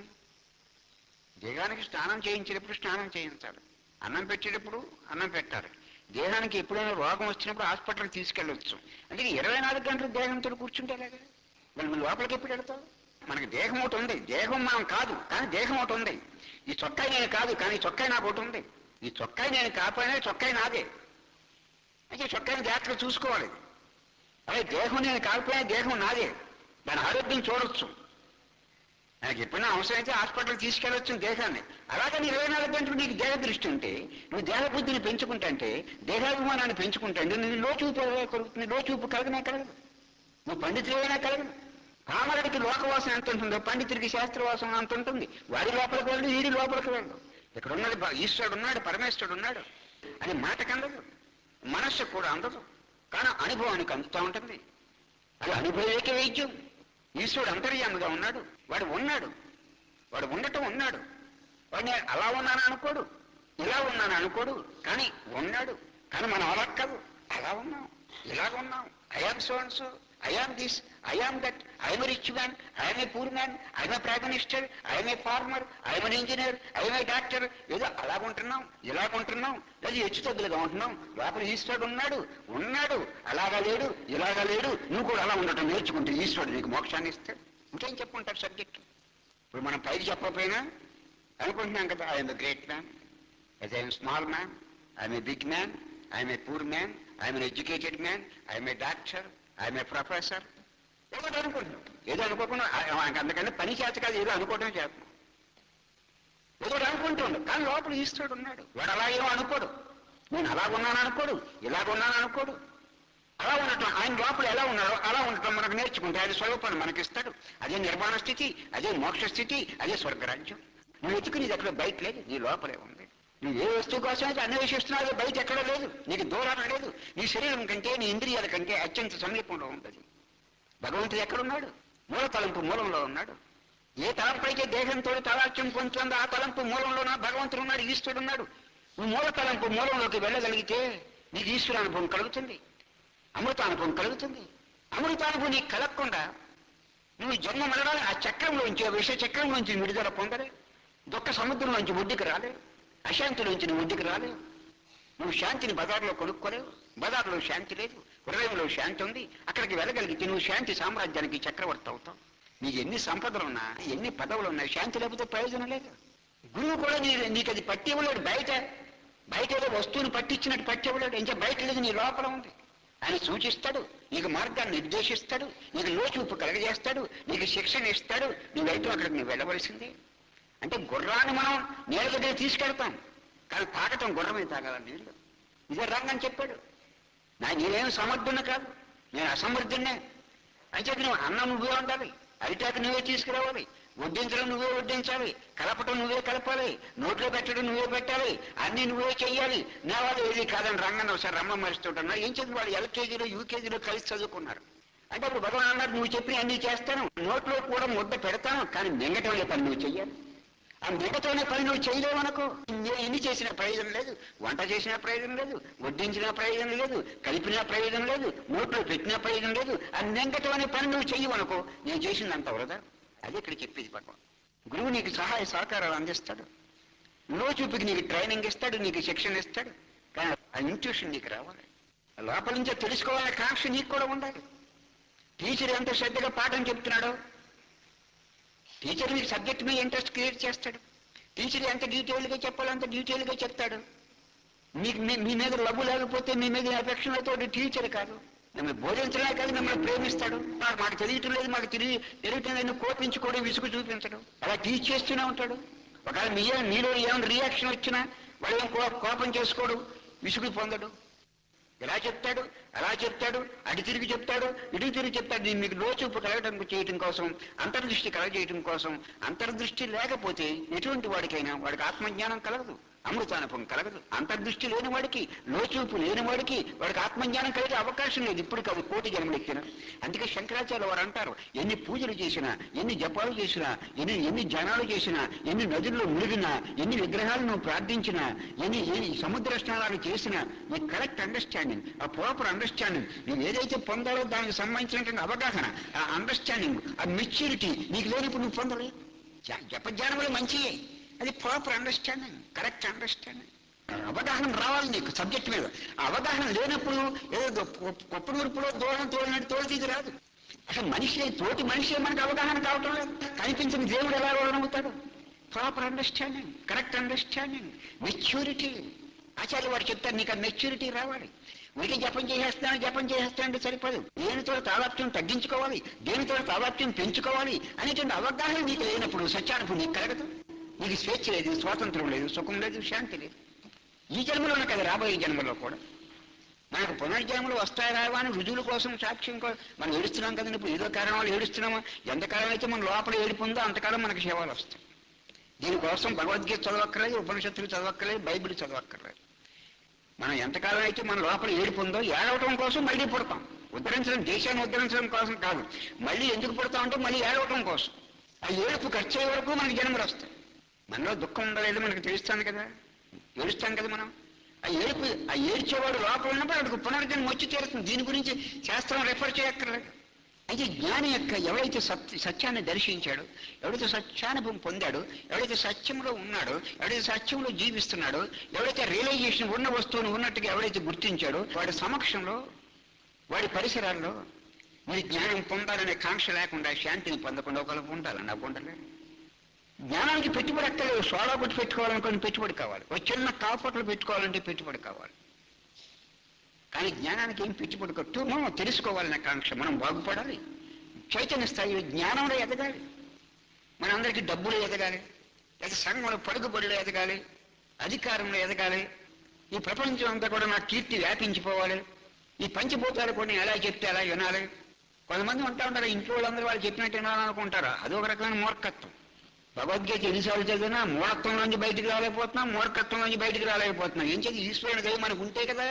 దేహానికి స్నానం చేయించేటప్పుడు స్నానం చేయించాలి అన్నం పెట్టేటప్పుడు అన్నం పెట్టాలి దేహానికి ఎప్పుడైనా రోగం వచ్చినప్పుడు హాస్పిటల్కి తీసుకెళ్ళవచ్చు అందుకే ఇరవై నాలుగు గంటలు దేహంతో కూర్చుంటే లేదా మరి మన లోపలికి ఎప్పుడు వెళ్తావు మనకి దేహం ఒకటి ఉంది దేహం మనం కాదు కానీ దేహం ఒకటి ఉంది ఈ చొక్కాయి నేను కాదు కానీ ఈ చొక్కాయి నాకు ఒకటి ఉంది ఈ చొక్కాయి నేను కాకపోయినా చొక్కాయి నాదే అయితే చొక్కాయిని జాగ్రత్తగా చూసుకోవాలి అదే దేహం నేను కాకపోయినా దేహం నాదే దాని ఆరోగ్యం చూడొచ్చు నాకు ఎప్పుడైనా అవసరమైతే హాస్పిటల్కి తీసుకెళ్ళొచ్చు దేహాన్ని అలాగని ఇరవై నాలుగు గంటలు నీకు దేహ దృష్టి ఉంటే నువ్వు దేహ బుద్ధిని పెంచుకుంటే దేహాభిమానాన్ని పెంచుకుంటే నువ్వు లోచూపు కలుగుతుంది లోచూపు కలగనే కలగదు నువ్వు పండితులైనా కలగదు పామరుడికి లోకవాసన ఎంత ఉంటుందో పండితుడికి శాస్త్రవాసన అంత ఉంటుంది వాడి లోపలికి వెళ్ళడు వీడి లోపలికి వెళ్ళడు ఇక్కడ ఉన్నది బ- ఈశ్వరుడు ఉన్నాడు పరమేశ్వరుడు ఉన్నాడు అని మాటకు అందదు మనస్సు కూడా అందదు కానీ అనుభవానికి అందుతూ ఉంటుంది అది అనుభవేక వైద్యం ఈశ్వరుడు అంతర్యామిగా ఉన్నాడు వాడు ఉన్నాడు వాడు ఉండటం ఉన్నాడు వాడిని అలా ఉన్నాను అనుకోడు ఇలా ఉన్నాను అనుకోడు కానీ ఉన్నాడు కానీ మనం అలా కాదు అలా ఉన్నాం ఇలాగ ఉన్నాం I am so and so I am this I am that I'm rich man I'm a poor man I'm a prime minister I'm a farmer I'm an engineer I'm a doctor ఏదో అలాగుంటున్నాం ఇలాగుంటున్నాం లేదా హెచ్చు తగ్గులుగా ఉంటున్నాం లోపల ఈశ్వరుడు ఉన్నాడు ఉన్నాడు అలాగా లేడు ఇలాగా లేడు నువ్వు కూడా అలా ఉండటం నేర్చుకుంటే ఈశ్వరుడు నీకు మోక్షాన్ని ఇస్తాడు ఇంకేం చెప్పుకుంటారు సబ్జెక్ట్ ఇప్పుడు మనం పైకి చెప్పకపోయినా అనుకుంటున్నాం కదా I'm a great man as I am small man, I am a big man, I am a poor man, I am an educated man, I am a doctor, I am a professor. ఏదో అనుకుంటున్నాం ఏదో అనుకోకుండా ఆ- మనకి అందుకని పని చేత కాదు ఏదో అనుకోవడం చేస్తున్నాం ఏదో అనుకుంటుండు కానీ లోపల ఈశ్వరుడు ఉన్నాడు వాడు అలా ఏమో అనుకోడు నేను అలాగున్నాను అనుకోడు ఇలాగున్నాను అనుకోడు అలా ఉండటం ఆయన లోపల ఎలా ఉన్నాడో అలా ఉండటం మనకు నేర్చుకుంటే ఆయన స్వరూపాన్ని మనకి ఇస్తాడు అదే నిర్మాణ స్థితి అదే మోక్ష స్థితి అదే స్వర్గరాజ్యం నువ్వు వెతుకు నీది ఎక్కడ బయట లేదు నీ లోపలే ఉంది నువ్వు ఏ వస్తువు కోసం అయితే అన్వేషిస్తున్నావు అది బయట ఎక్కడ లేదు నీకు దూరం లేదు నీ శరీరం కంటే నీ ఇంద్రియాల కంటే అత్యంత సమీపంలో ఉంటుంది భగవంతుడు ఎక్కడున్నాడు మూల తలంపు మూలంలో ఉన్నాడు ఏ తలంపైతే దేహంతో తలాక్ష్యం పొందుతుందో ఆ తలంపు మూలంలోన భగవంతుడు ఉన్నాడు ఈశ్వరుడు ఉన్నాడు నువ్వు మూల తలంపు మూలంలోకి వెళ్ళగలిగితే నీకు ఈశ్వర అనుభవం కలుగుతుంది అమృతానుభవం కలుగుతుంది అమృతానుభవం నీకు కలగకుండా నువ్వు జన్మ మరణాలు ఆ చక్రంలోంచి ఆ విష చక్రంలోంచి విడుదల పొందలే దుఃఖ సముద్రంలోంచి ఒడ్డుకి రాలే అశాంతిలోంచి నువ్వు ఒడ్డుకి రాలే నువ్వు శాంతిని బజార్లో కొనుక్కోలేవు బజార్లో శాంతి లేదు హృదయంలో శాంతి ఉంది అక్కడికి వెళ్ళగలిగితే నువ్వు శాంతి సామ్రాజ్యానికి చక్రవర్తి అవుతావు నీకు ఎన్ని సంపదలు ఉన్నా ఎన్ని పదవులు ఉన్నా శాంతి లేకపోతే ప్రయోజనం లేదు గురువు కూడా నీ నీకు అది పట్టి ఇవ్వలేడు బయట బయట ఏదో వస్తువుని పట్టించినట్టు పట్టి ఇవ్వలేడు ఇంకా బయట లేదు నీ లోపల ఉంది ఆయన సూచిస్తాడు నీకు మార్గాన్ని నిర్దేశిస్తాడు నీకు లోచూపు కలగజేస్తాడు నీకు శిక్షణ ఇస్తాడు నువ్వైతే అక్కడికి నువ్వు వెళ్ళవలసిందే అంటే గుర్రాన్ని మనం నీళ్ళ దగ్గర తీసుకెళ్తాం కానీ తాగటం గుర్రమే తాగాల నీళ్ళు ఇదే రంగని చెప్పాడు నా నేనేం సమర్థుని కాదు నేను అసమర్థున్నే అంటే నువ్వు అన్నం నువ్వే ఉండాలి అరిటాకు నువ్వే తీసుకురావాలి వడ్డించడం నువ్వే వడ్డించాలి కలపటం నువ్వే కలపాలి నోట్లో పెట్టడం నువ్వే పెట్టాలి అన్ని నువ్వే చెయ్యాలి నా వాళ్ళు ఏది కాదని రంగన్న ఒకసారి రమ్మ మరిస్తుంటారు ఏం చదివి వాళ్ళు ఎల్కేజీలో యూకేజీలో కలిసి చదువుకున్నారు అంటే అప్పుడు భగవాన్ అన్నారు నువ్వు చెప్పిన అన్ని చేస్తాను నోట్లో కూడా ముద్ద పెడతాను కానీ మింగటం పని నువ్వు చెయ్యాలి ఆ మిగతానే పని నువ్వు చేయలేవనుకో నేను ఎన్ని చేసిన ప్రయోజనం లేదు వంట చేసిన ప్రయోజనం లేదు వడ్డించిన ప్రయోజనం లేదు కలిపిన ప్రయోజనం లేదు నోట్లో పెట్టిన ప్రయోజనం లేదు ఆ మిగతా అనే పని నువ్వు చెయ్యవనుకో నేను చేసిందంత వరదా అదే ఇక్కడ చెప్పేది భగవాన్ గురువు నీకు సహాయ సహకారాలు అందిస్తాడు లో చూపుకి నీకు ట్రైనింగ్ ఇస్తాడు నీకు శిక్షణ ఇస్తాడు కానీ ఆ ఇంట్యూషన్ నీకు రావాలి లోపల నుంచే తెలుసుకోవాలనే కాంక్ష నీకు కూడా ఉండాలి టీచర్ ఎంత శ్రద్ధగా పాఠం చెప్తున్నాడో టీచర్ మీకు సబ్జెక్ట్ మీద ఇంట్రెస్ట్ క్రియేట్ చేస్తాడు టీచర్ ఎంత డీటెయిల్గా చెప్పాలో అంత డీటెయిల్గా చెప్తాడు మీకు మీ మీ మీద లవ్వు లేకపోతే మీ మీద అఫెక్షన్ అయితే టీచర్ కాదు మిమ్మల్ని బోధించలే కాదు మిమ్మల్ని ప్రేమిస్తాడు మాకు మాకు తెలియటం లేదు మాకు తిరిగి తెలియటం లేదు కోపించుకోవడం విసుగు చూపించడం అలా టీచ్ చేస్తూనే ఉంటాడు ఒకవేళ మీ మీలో ఏమైనా రియాక్షన్ వచ్చినా వాడు ఏం కో- కోపం చేసుకోడు విసుగు పొందడు ఇలా చెప్తాడు అలా చెప్తాడు అటు తిరిగి చెప్తాడు ఇటు తిరిగి చెప్తాడు దీన్ని మీకు లోచూపు కలగడం చేయటం కోసం అంతర్దృష్టి కలగజేయటం కోసం అంతర్దృష్టి లేకపోతే ఎటువంటి వాడికైనా వాడికి ఆత్మజ్ఞానం కలగదు అమృతానుభవం కలగదు అంతర్దృష్టి లేని వాడికి లోచూపు లేని వాడికి వాడికి ఆత్మజ్ఞానం కలిగే అవకాశం లేదు ఇప్పుడు కాదు కోటి జన్మలు ఎక్కిన అందుకే శంకరాచార్య వారు అంటారు ఎన్ని పూజలు చేసినా ఎన్ని జపాలు చేసినా ఎన్ని ఎన్ని జనాలు చేసినా ఎన్ని నదుల్లో మునిగినా ఎన్ని విగ్రహాలను ప్రార్థించినా ఎన్ని ఎన్ని సముద్ర స్నానాలు చేసినా నీ కరెక్ట్ అండర్స్టాండింగ్ ఆ ప్రాపర్ అండర్స్టాండింగ్ నువ్వు ఏదైతే పొందాలో దానికి సంబంధించినటువంటి అవగాహన ఆ అండర్స్టాండింగ్ ఆ మెచ్యూరిటీ నీకు లేనప్పుడు నువ్వు పొందలే జ- జపజ్ఞానములు మంచియే అది ప్రాపర్ అండర్స్టాండింగ్ కరెక్ట్ అండర్స్టాండింగ్ అవగాహన రావాలి నీకు సబ్జెక్ట్ మీద ఆ అవగాహన లేనప్పుడు ఏదో గొప్ప నూర్పులో దూరం తోలినట్టు తోలితీది రాదు అసలు మనిషి తోటి మనిషి మనకు అవగాహన కావటం లేదు కనిపించిన దేవుడు ఎలా అవుతాడు proper understanding correct understanding maturity ఆచార్య వారు చెప్తారు నీకు ఆ మెచ్యూరిటీ రావాలి వీటికి జపం చేసేస్తాను జపం చేసేస్తానంటే సరిపోదు దేనితో తాదాప్యం తగ్గించుకోవాలి దేనితో తాదాప్యం పెంచుకోవాలి అనేటువంటి అవగాహన నీకు లేనప్పుడు సత్యానుభవం నీకు కలగదు నీకు స్వేచ్ఛ లేదు స్వాతంత్రం లేదు సుఖం లేదు శాంతి లేదు ఈ జన్మలోనే కదా రాబోయే జన్మలో కూడా మనకు పునర్జన్మలు వస్తాయి రావా అని రుజువుల కోసం సాక్ష్యం కో- మనం ఏడుస్తున్నాం కదండి ఇప్పుడు ఏదో కారణం వల్ల ఏడుస్తున్నామా ఎంతకాలం అయితే మన లోపల ఏడుపు ఉందో అంతకాలం మనకు సేవలు వస్తాయి దీనికోసం భగవద్గీత చదవక్కర్లేదు ఉపనిషత్తులు చదవక్కర్లేదు బైబిల్ చదవక్కర్లేదు మనం ఎంతకాలం అయితే మన లోపల ఏడుపు ఉందో ఏడవటం కోసం మళ్ళీ పుడతాం ఉద్ధరించడం దేశాన్ని ఉద్ధరించడం కోసం కాదు మళ్ళీ ఎందుకు పుడతాం అంటే మళ్ళీ ఏడవటం కోసం ఆ ఏడుపు ఖర్చు అయ్యే వరకు మనకి జన్మలు వస్తాయి మనలో దుఃఖం ఉండలేదు మనకు తెలుస్తాను కదా ఏడుస్తాం కదా మనం ఆ ఏడుపు ఆ ఏడ్చేవాడు లోపల ఉన్నప్పుడు అక్కడికి పునర్జన్మ వచ్చి తీరుతుంది దీని గురించి శాస్త్రం రెఫర్ చేయక్కర్లేదు అయితే జ్ఞాని యొక్క ఎవరైతే సత్య సత్యాన్ని దర్శించాడో ఎవరైతే సత్యానుభవం పొందాడో ఎవరైతే సత్యంలో ఉన్నాడో ఎవరైతే సత్యంలో జీవిస్తున్నాడో ఎవరైతే రియలైజేషన్ ఉన్న వస్తువును ఉన్నట్టుగా ఎవరైతే గుర్తించాడో వాడి సమక్షంలో వాడి పరిసరాల్లో మీరు జ్ఞానం పొందాలనే కాంక్ష లేకుండా శాంతిని పొందకుండా ఒకరు ఉండాలని నాకు ఉండలేదు జ్ఞానానికి పెట్టుబడి అక్కర్లేదు సోడా కొట్టి పెట్టుకోవాలనుకుని పెట్టుబడి కావాలి ఒక చిన్న కాపట్లు పెట్టుకోవాలంటే పెట్టుబడి కావాలి కానీ జ్ఞానానికి ఏం పెట్టుబడి కట్టు మనం తెలుసుకోవాలనే కాంక్ష మనం బాగుపడాలి చైతన్య స్థాయిలో జ్ఞానంలో ఎదగాలి మనందరికీ డబ్బులు ఎదగాలి లేదా సంఘంలో పడుగుబడిలో ఎదగాలి అధికారంలో ఎదగాలి ఈ ప్రపంచం అంతా కూడా నా కీర్తి వ్యాపించిపోవాలి ఈ పంచభూతాలు కొన్ని ఎలా చెప్తే అలా వినాలి కొంతమంది ఉంటా ఉంటారు ఇంట్లో వాళ్ళందరూ వాళ్ళు చెప్పినట్టు వినాలనుకుంటారు అదొక రకమైన మూర్ఖత్వం భగవద్గీత ఎన్నిసార్లు చదివినా మూఢత్వం నుంచి బయటికి రాలేకపోతున్నాం మూర్ఖత్వం నుంచి బయటికి రాలేకపోతున్నాం ఏం చేసి ఈశ్వరుని దయ మనకు ఉంటే కదా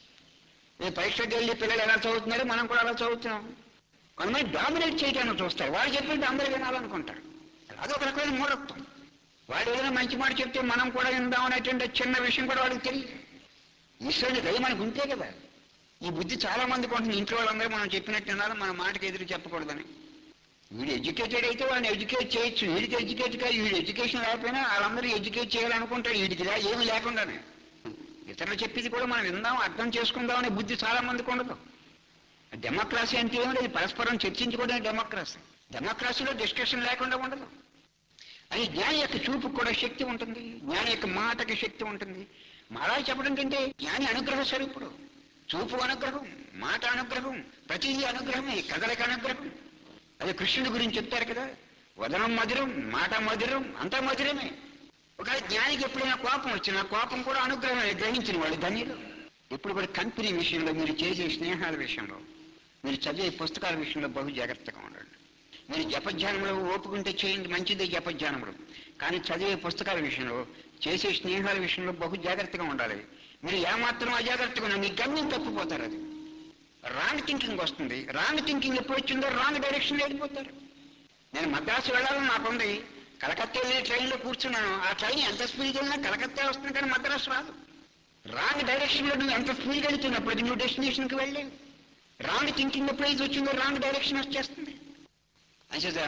ఈ పరీక్షకి వెళ్ళి పిల్లలు ఎలా చదువుతున్నారు మనం కూడా అలా చదువుతున్నాం కొంతమంది డామినేట్ చేయడానికి చూస్తారు వాళ్ళు చెప్పినట్టు అందరూ వినాలనుకుంటారు అదొక రకమైన మూఢత్వం వాడు ఏదైనా మంచి మాట చెప్తే మనం కూడా విందాం అనేటువంటి చిన్న విషయం కూడా వాడికి తెలియదు ఈశ్వరుని దయ మనకు ఉంటే కదా ఈ బుద్ధి చాలా మందికి ఉంటుంది ఇంట్లో వాళ్ళందరూ మనం చెప్పినట్టు వినాలి మన మాటకి ఎదురు చెప్పకూడదని వీడు ఎడ్యుకేటెడ్ అయితే వాడిని ఎడ్యుకేట్ చేయొచ్చు వీడికి ఎడ్యుకేట్ కాదు వీడు ఎడ్యుకేషన్ లేకపోయినా వాళ్ళందరూ ఎడ్యుకేట్ చేయాలనుకుంటారు వీడికి రా- ఏమీ లేకుండానే ఇతరులు చెప్పేది కూడా మనం విందాం అర్థం చేసుకుందాం అనే బుద్ధి చాలా మందికి ఉండదు డెమోక్రసీ అంటే ఏమి లేదు పరస్పరం చర్చించుకోవడం డెమోక్రసీ డెమోక్రసీలో డిస్కషన్ లేకుండా ఉండదు అది జ్ఞాని యొక్క చూపుకు కూడా శక్తి ఉంటుంది జ్ఞాని యొక్క మాటకి శక్తి ఉంటుంది మాలా చెప్పడం కంటే జ్ఞాని అనుగ్రహ స్వరూపుడు చూపు అనుగ్రహం మాట అనుగ్రహం ప్రతిదీ అనుగ్రహమే కథలకు అనుగ్రహం అది కృష్ణుడి గురించి చెప్తారు కదా వదనం మధురం మాట మధురం అంతా మధురమే ఒక జ్ఞానికి ఎప్పుడైనా కోపం వచ్చినా కోపం కూడా అనుగ్రహమే గ్రహించిన వాళ్ళు ధన్యులు ఇప్పుడు కూడా కంపెనీ విషయంలో మీరు చేసే స్నేహాల విషయంలో మీరు చదివే పుస్తకాల విషయంలో బహు జాగ్రత్తగా ఉండండి మీరు జపధ్యానంలో ఓపుకుంటే చేయండి మంచిదే జపధ్యానములు కానీ చదివే పుస్తకాల విషయంలో చేసే స్నేహాల విషయంలో బహు జాగ్రత్తగా ఉండాలి మీరు ఏమాత్రం అజాగ్రత్తగా ఉన్నా మీ గమ్యం తప్పిపోతారు అది రాంగ్ థింకింగ్ వస్తుంది రాంగ్ థింకింగ్ ఎప్పుడు వచ్చిందో రాంగ్ డైరెక్షన్ వెళ్ళిపోతారు నేను మద్రాసు వెళ్ళాలని నాకుంది కలకత్తా వెళ్ళే ట్రైన్లో కూర్చున్నాను ఆ ట్రైన్ ఎంత స్పీడ్ వెళ్ళినా కలకత్తా వస్తుంది కానీ మద్రాసు రాదు రాంగ్ డైరెక్షన్లో నువ్వు ఎంత స్పీడ్ వెళ్తున్నప్పటికీ నువ్వు డెస్టినేషన్కి వెళ్ళలేవు రాంగ్ థింకింగ్ ఎప్పుడైతే వచ్చిందో రాంగ్ డైరెక్షన్ వచ్చేస్తుంది అంచేత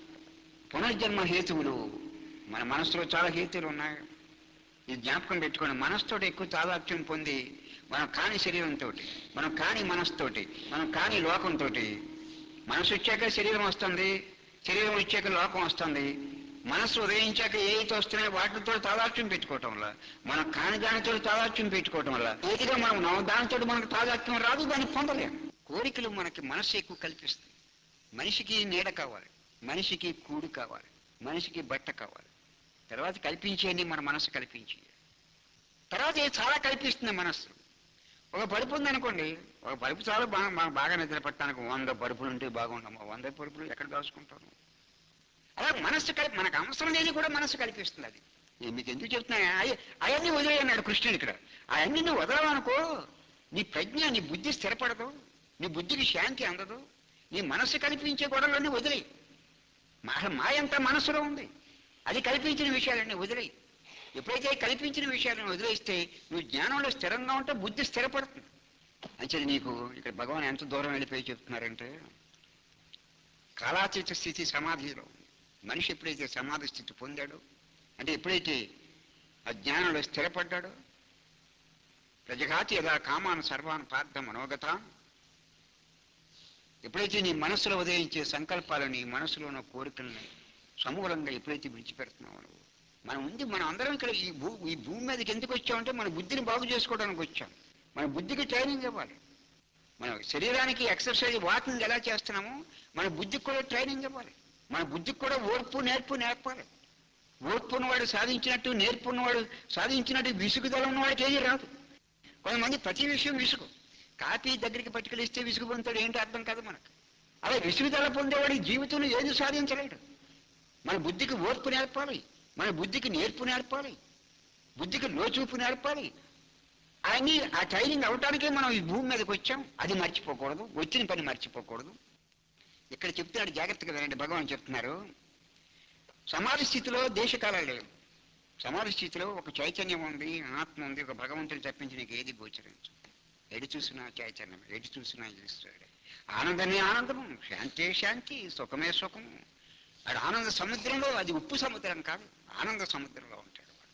పునర్జన్మ హేతువులు మన మనసులో చాలా హేతువులు ఉన్నాయి ఇది జ్ఞాపకం పెట్టుకోండి మనసుతోటి ఎక్కువ తాదాత్యం పొంది మనం కాని శరీరంతో మనం కాని మనసుతోటి మనం కాని లోకంతో మనసు వచ్చాక శరీరం వస్తుంది శరీరం వచ్చాక లోకం వస్తుంది మనసు ఉదయించాక ఏదైతే వస్తున్నాయో వాటితో తాదాత్యం పెట్టుకోవటం వల్ల మనం కాని దానితో తాదాత్యం పెట్టుకోవటం వల్ల ఏదిగా మనం ఉన్నామో దానితో మనకు తాదాత్యం రాదు దాన్ని పొందలేం కోరికలు మనకి మనసు ఎక్కువ కల్పిస్తుంది మనిషికి నీడ కావాలి మనిషికి కూడు కావాలి మనిషికి బట్ట కావాలి తర్వాత కల్పించేయండి మన మనసు కల్పించి తర్వాత ఇది చాలా కల్పిస్తుంది మనస్సు ఒక బరుపు ఉందనుకోండి ఒక బరుపు చాలా బాగా మనం బాగా నిద్ర పట్టడానికి వంద బరుపులు ఉంటే బాగుండము వంద బరుపులు ఎక్కడ దాచుకుంటాను అలా మనస్సు కలిపి మనకు అవసరం లేని కూడా మనస్సు కల్పిస్తుంది అది నేను మీకు ఎందుకు చెప్తున్నా అయ్య- అవన్నీ వదిలేయన్నాడు కృష్ణుడు ఇక్కడ అవన్నీ నువ్వు వదలవనుకో నీ ప్రజ్ఞ నీ బుద్ధి స్థిరపడదు నీ బుద్ధికి శాంతి అందదు నీ మనస్సు కల్పించే గొడవలన్నీ వదిలేయి మా మాయంతా మనస్సులో ఉంది అది కల్పించిన విషయాలన్నీ వదిలేయి ఎప్పుడైతే కల్పించిన విషయాలను వదిలేస్తే నువ్వు జ్ఞానంలో స్థిరంగా ఉంటే బుద్ధి స్థిరపడుతుంది అంచేది నీకు ఇక్కడ భగవాన్ ఎంత దూరం వెళ్ళిపోయి చెప్తున్నారంటే కాలాతీత స్థితి సమాధిలో ఉంది. మనిషి ఎప్పుడైతే సమాధి స్థితి పొందాడో అంటే ఎప్పుడైతే ఆ జ్ఞానంలో స్థిరపడ్డాడో ప్రజఘాతి యథా కామాన్ సర్వాన్ పార్థ మనోగత ఎప్పుడైతే నీ మనసులో ఉదయించే సంకల్పాలని నీ మనసులో ఉన్న కోరికల్ని సమూలంగా ఎప్పుడైతే విడిచిపెడుతున్నావు నువ్వు మనం ఉంది మనం అందరం ఇక్కడ ఈ భూ ఈ భూమి మీదకి ఎందుకు వచ్చామంటే మన బుద్ధిని బాగు చేసుకోవడానికి వచ్చాం మన బుద్ధికి ట్రైనింగ్ ఇవ్వాలి మన శరీరానికి ఎక్సర్సైజ్ వాకింగ్ ఎలా చేస్తున్నామో మన బుద్ధికి కూడా ట్రైనింగ్ ఇవ్వాలి మన బుద్ధికి కూడా ఓర్పు నేర్పు నేర్పాలి ఓర్పు ఉన్నవాడు సాధించినట్టు నేర్పు ఉన్నవాడు సాధించినట్టు విసుగుదల ఉన్నవాడికి ఏది రాదు కొంతమంది ప్రతి విషయం విసుగు కాపీ దగ్గరికి పట్టుకెళ్ళిస్తే విసుగు పొందుతాడు ఏంటో అర్థం కాదు మనకు అలా విసుగుదల పొందేవాడి జీవితంలో ఏది సాధించలేడు మన బుద్ధికి ఓర్పు నేర్పాలి మన బుద్ధికి నేర్పు నేర్పాలి బుద్ధికి లోచూపు నేర్పాలి అని ఆ ట్రైనింగ్ అవటానికే మనం ఈ భూమి మీదకి వచ్చాం అది మర్చిపోకూడదు వచ్చిన పని మర్చిపోకూడదు ఇక్కడ చెప్తున్నాడు జాగ్రత్తగా వినండి భగవాన్ చెప్తున్నారు సమాధి స్థితిలో దేశకాలాలు లేవు సమాధి స్థితిలో ఒక చైతన్యం ఉంది ఆత్మ ఉంది ఒక భగవంతుడు తప్పించి నీకు ఏది గోచరించు ఎడి చూసినా చైతన్యం ఎడి చూసినా చూస్తాడు ఆనందమే ఆనందము శాంతే శాంతి సుఖమే సుఖము అది ఆనంద సముద్రంలో అది ఉప్పు సముద్రం కాదు ఆనంద సముద్రంలో ఉంటాడు వాడు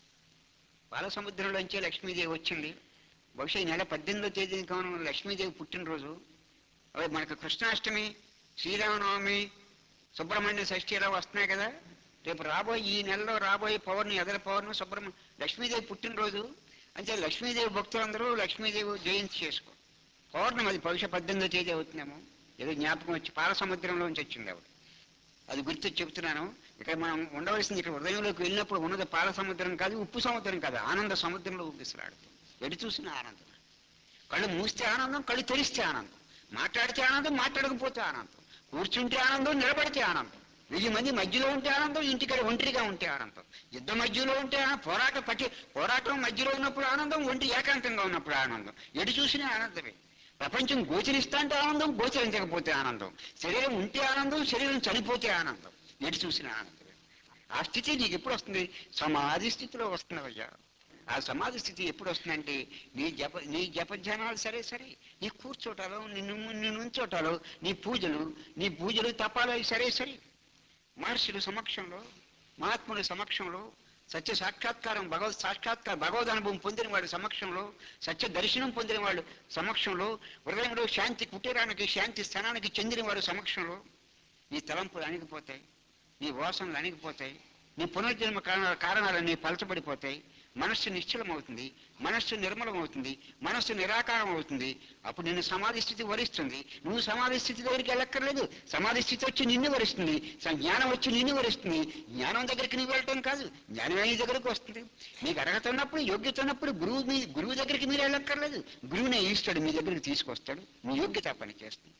పాల సముద్రంలోంచే లక్ష్మీదేవి వచ్చింది బహుశా ఈ నెల పద్దెనిమిదో తేదీని కాను లక్ష్మీదేవి పుట్టినరోజు అవి మనకు కృష్ణాష్టమి శ్రీరామనవమి సుబ్రహ్మణ్య షష్ఠి ఇలా వస్తున్నాయి కదా రేపు రాబోయే ఈ నెలలో రాబోయే పౌర్ణమి ఎదల పౌర్ణమి సుబ్రహ్మణ్య లక్ష్మీదేవి పుట్టినరోజు అంటే లక్ష్మీదేవి భక్తులందరూ లక్ష్మీదేవి జయంతి చేసుకో పౌర్ణమి అది బహుశా పద్దెనిమిదో తేదీ అవుతుందేమో ఏదో జ్ఞాపకం వచ్చి పాల సముద్రంలోంచి వచ్చింది ఆవిడ అది గుర్తు చెప్తున్నాను ఇక్కడ మనం ఉండవలసింది ఇక్కడ హృదయంలోకి వెళ్ళినప్పుడు ఉన్నది పాల సముద్రం కాదు ఉప్పు సముద్రం కాదు ఆనంద సముద్రంలో ఊపిసలాడుతుంది ఎటు చూసిన ఆనందం కళ్ళు మూస్తే ఆనందం కళ్ళు తెరిస్తే ఆనందం మాట్లాడితే ఆనందం మాట్లాడకపోతే ఆనందం కూర్చుంటే ఆనందం నిలబడితే ఆనందం వెయ్యి మంది మధ్యలో ఉంటే ఆనందం ఇంటికాడ ఒంటరిగా ఉంటే ఆనందం యుద్ధ మధ్యలో ఉంటే ఆనందం, పోరాట పట్టి పోరాటం మధ్యలో ఉన్నప్పుడు ఆనందం ఒంటి ఏకాంతంగా ఉన్నప్పుడు ఆనందం ఎటు చూసినా ఆనందమే ప్రపంచం గోచరిస్తా అంటే ఆనందం గోచరించకపోతే ఆనందం శరీరం ఉంటే ఆనందం శరీరం చనిపోతే ఆనందం ఎటు చూసినా ఆనందమే ఆ స్థితి నీకు ఎప్పుడు వస్తుంది సమాధి స్థితిలో వస్తున్నవయ్యా ఆ సమాధి స్థితి ఎప్పుడు వస్తుందంటే నీ జప నీ జపధ్యానాలు సరే సరే నీ కూర్చోటాలు నిన్ను నీ నుంచోటాలు నీ పూజలు నీ పూజలు తపాలు అవి సరే సరే మహర్షుల సమక్షంలో మహాత్ముల సమక్షంలో సత్య సాక్షాత్కారం భగవత్ సాక్షాత్కారం భగవద్ అనుభవం పొందిన వాడి సమక్షంలో సత్య దర్శనం పొందిన వాళ్ళు సమక్షంలో హృదయంలో శాంతి కుటీరానికి శాంతి స్థానానికి చెందిన వాడి సమక్షంలో నీ తలంపులు అణిగిపోతాయి నీ వాసనలు అణిగిపోతాయి నీ పునర్జన్మ కారణ- కారణాలన్నీ పలచబడిపోతాయి మనస్సు నిశ్చలమవుతుంది మనస్సు నిర్మలమవుతుంది మనస్సు నిరాకారం అవుతుంది అప్పుడు నిన్ను సమాధి స్థితి వరిస్తుంది నువ్వు సమాధి స్థితి దగ్గరికి వెళ్ళక్కర్లేదు సమాధి స్థితి వచ్చి నిన్ను వరిస్తుంది స- జ్ఞానం వచ్చి నిన్ను వరిస్తుంది జ్ఞానం దగ్గరికి నువ్వు వెళ్ళటం కాదు జ్ఞానమే నీ దగ్గరకు వస్తుంది మీకు అర్హత ఉన్నప్పుడు యోగ్యత ఉన్నప్పుడు గురువు మీ గురువు దగ్గరికి మీరు వెళ్ళక్కర్లేదు గురువునే ఈస్తాడు మీ దగ్గరికి తీసుకొస్తాడు మీ యోగ్యత పని చేస్తుంది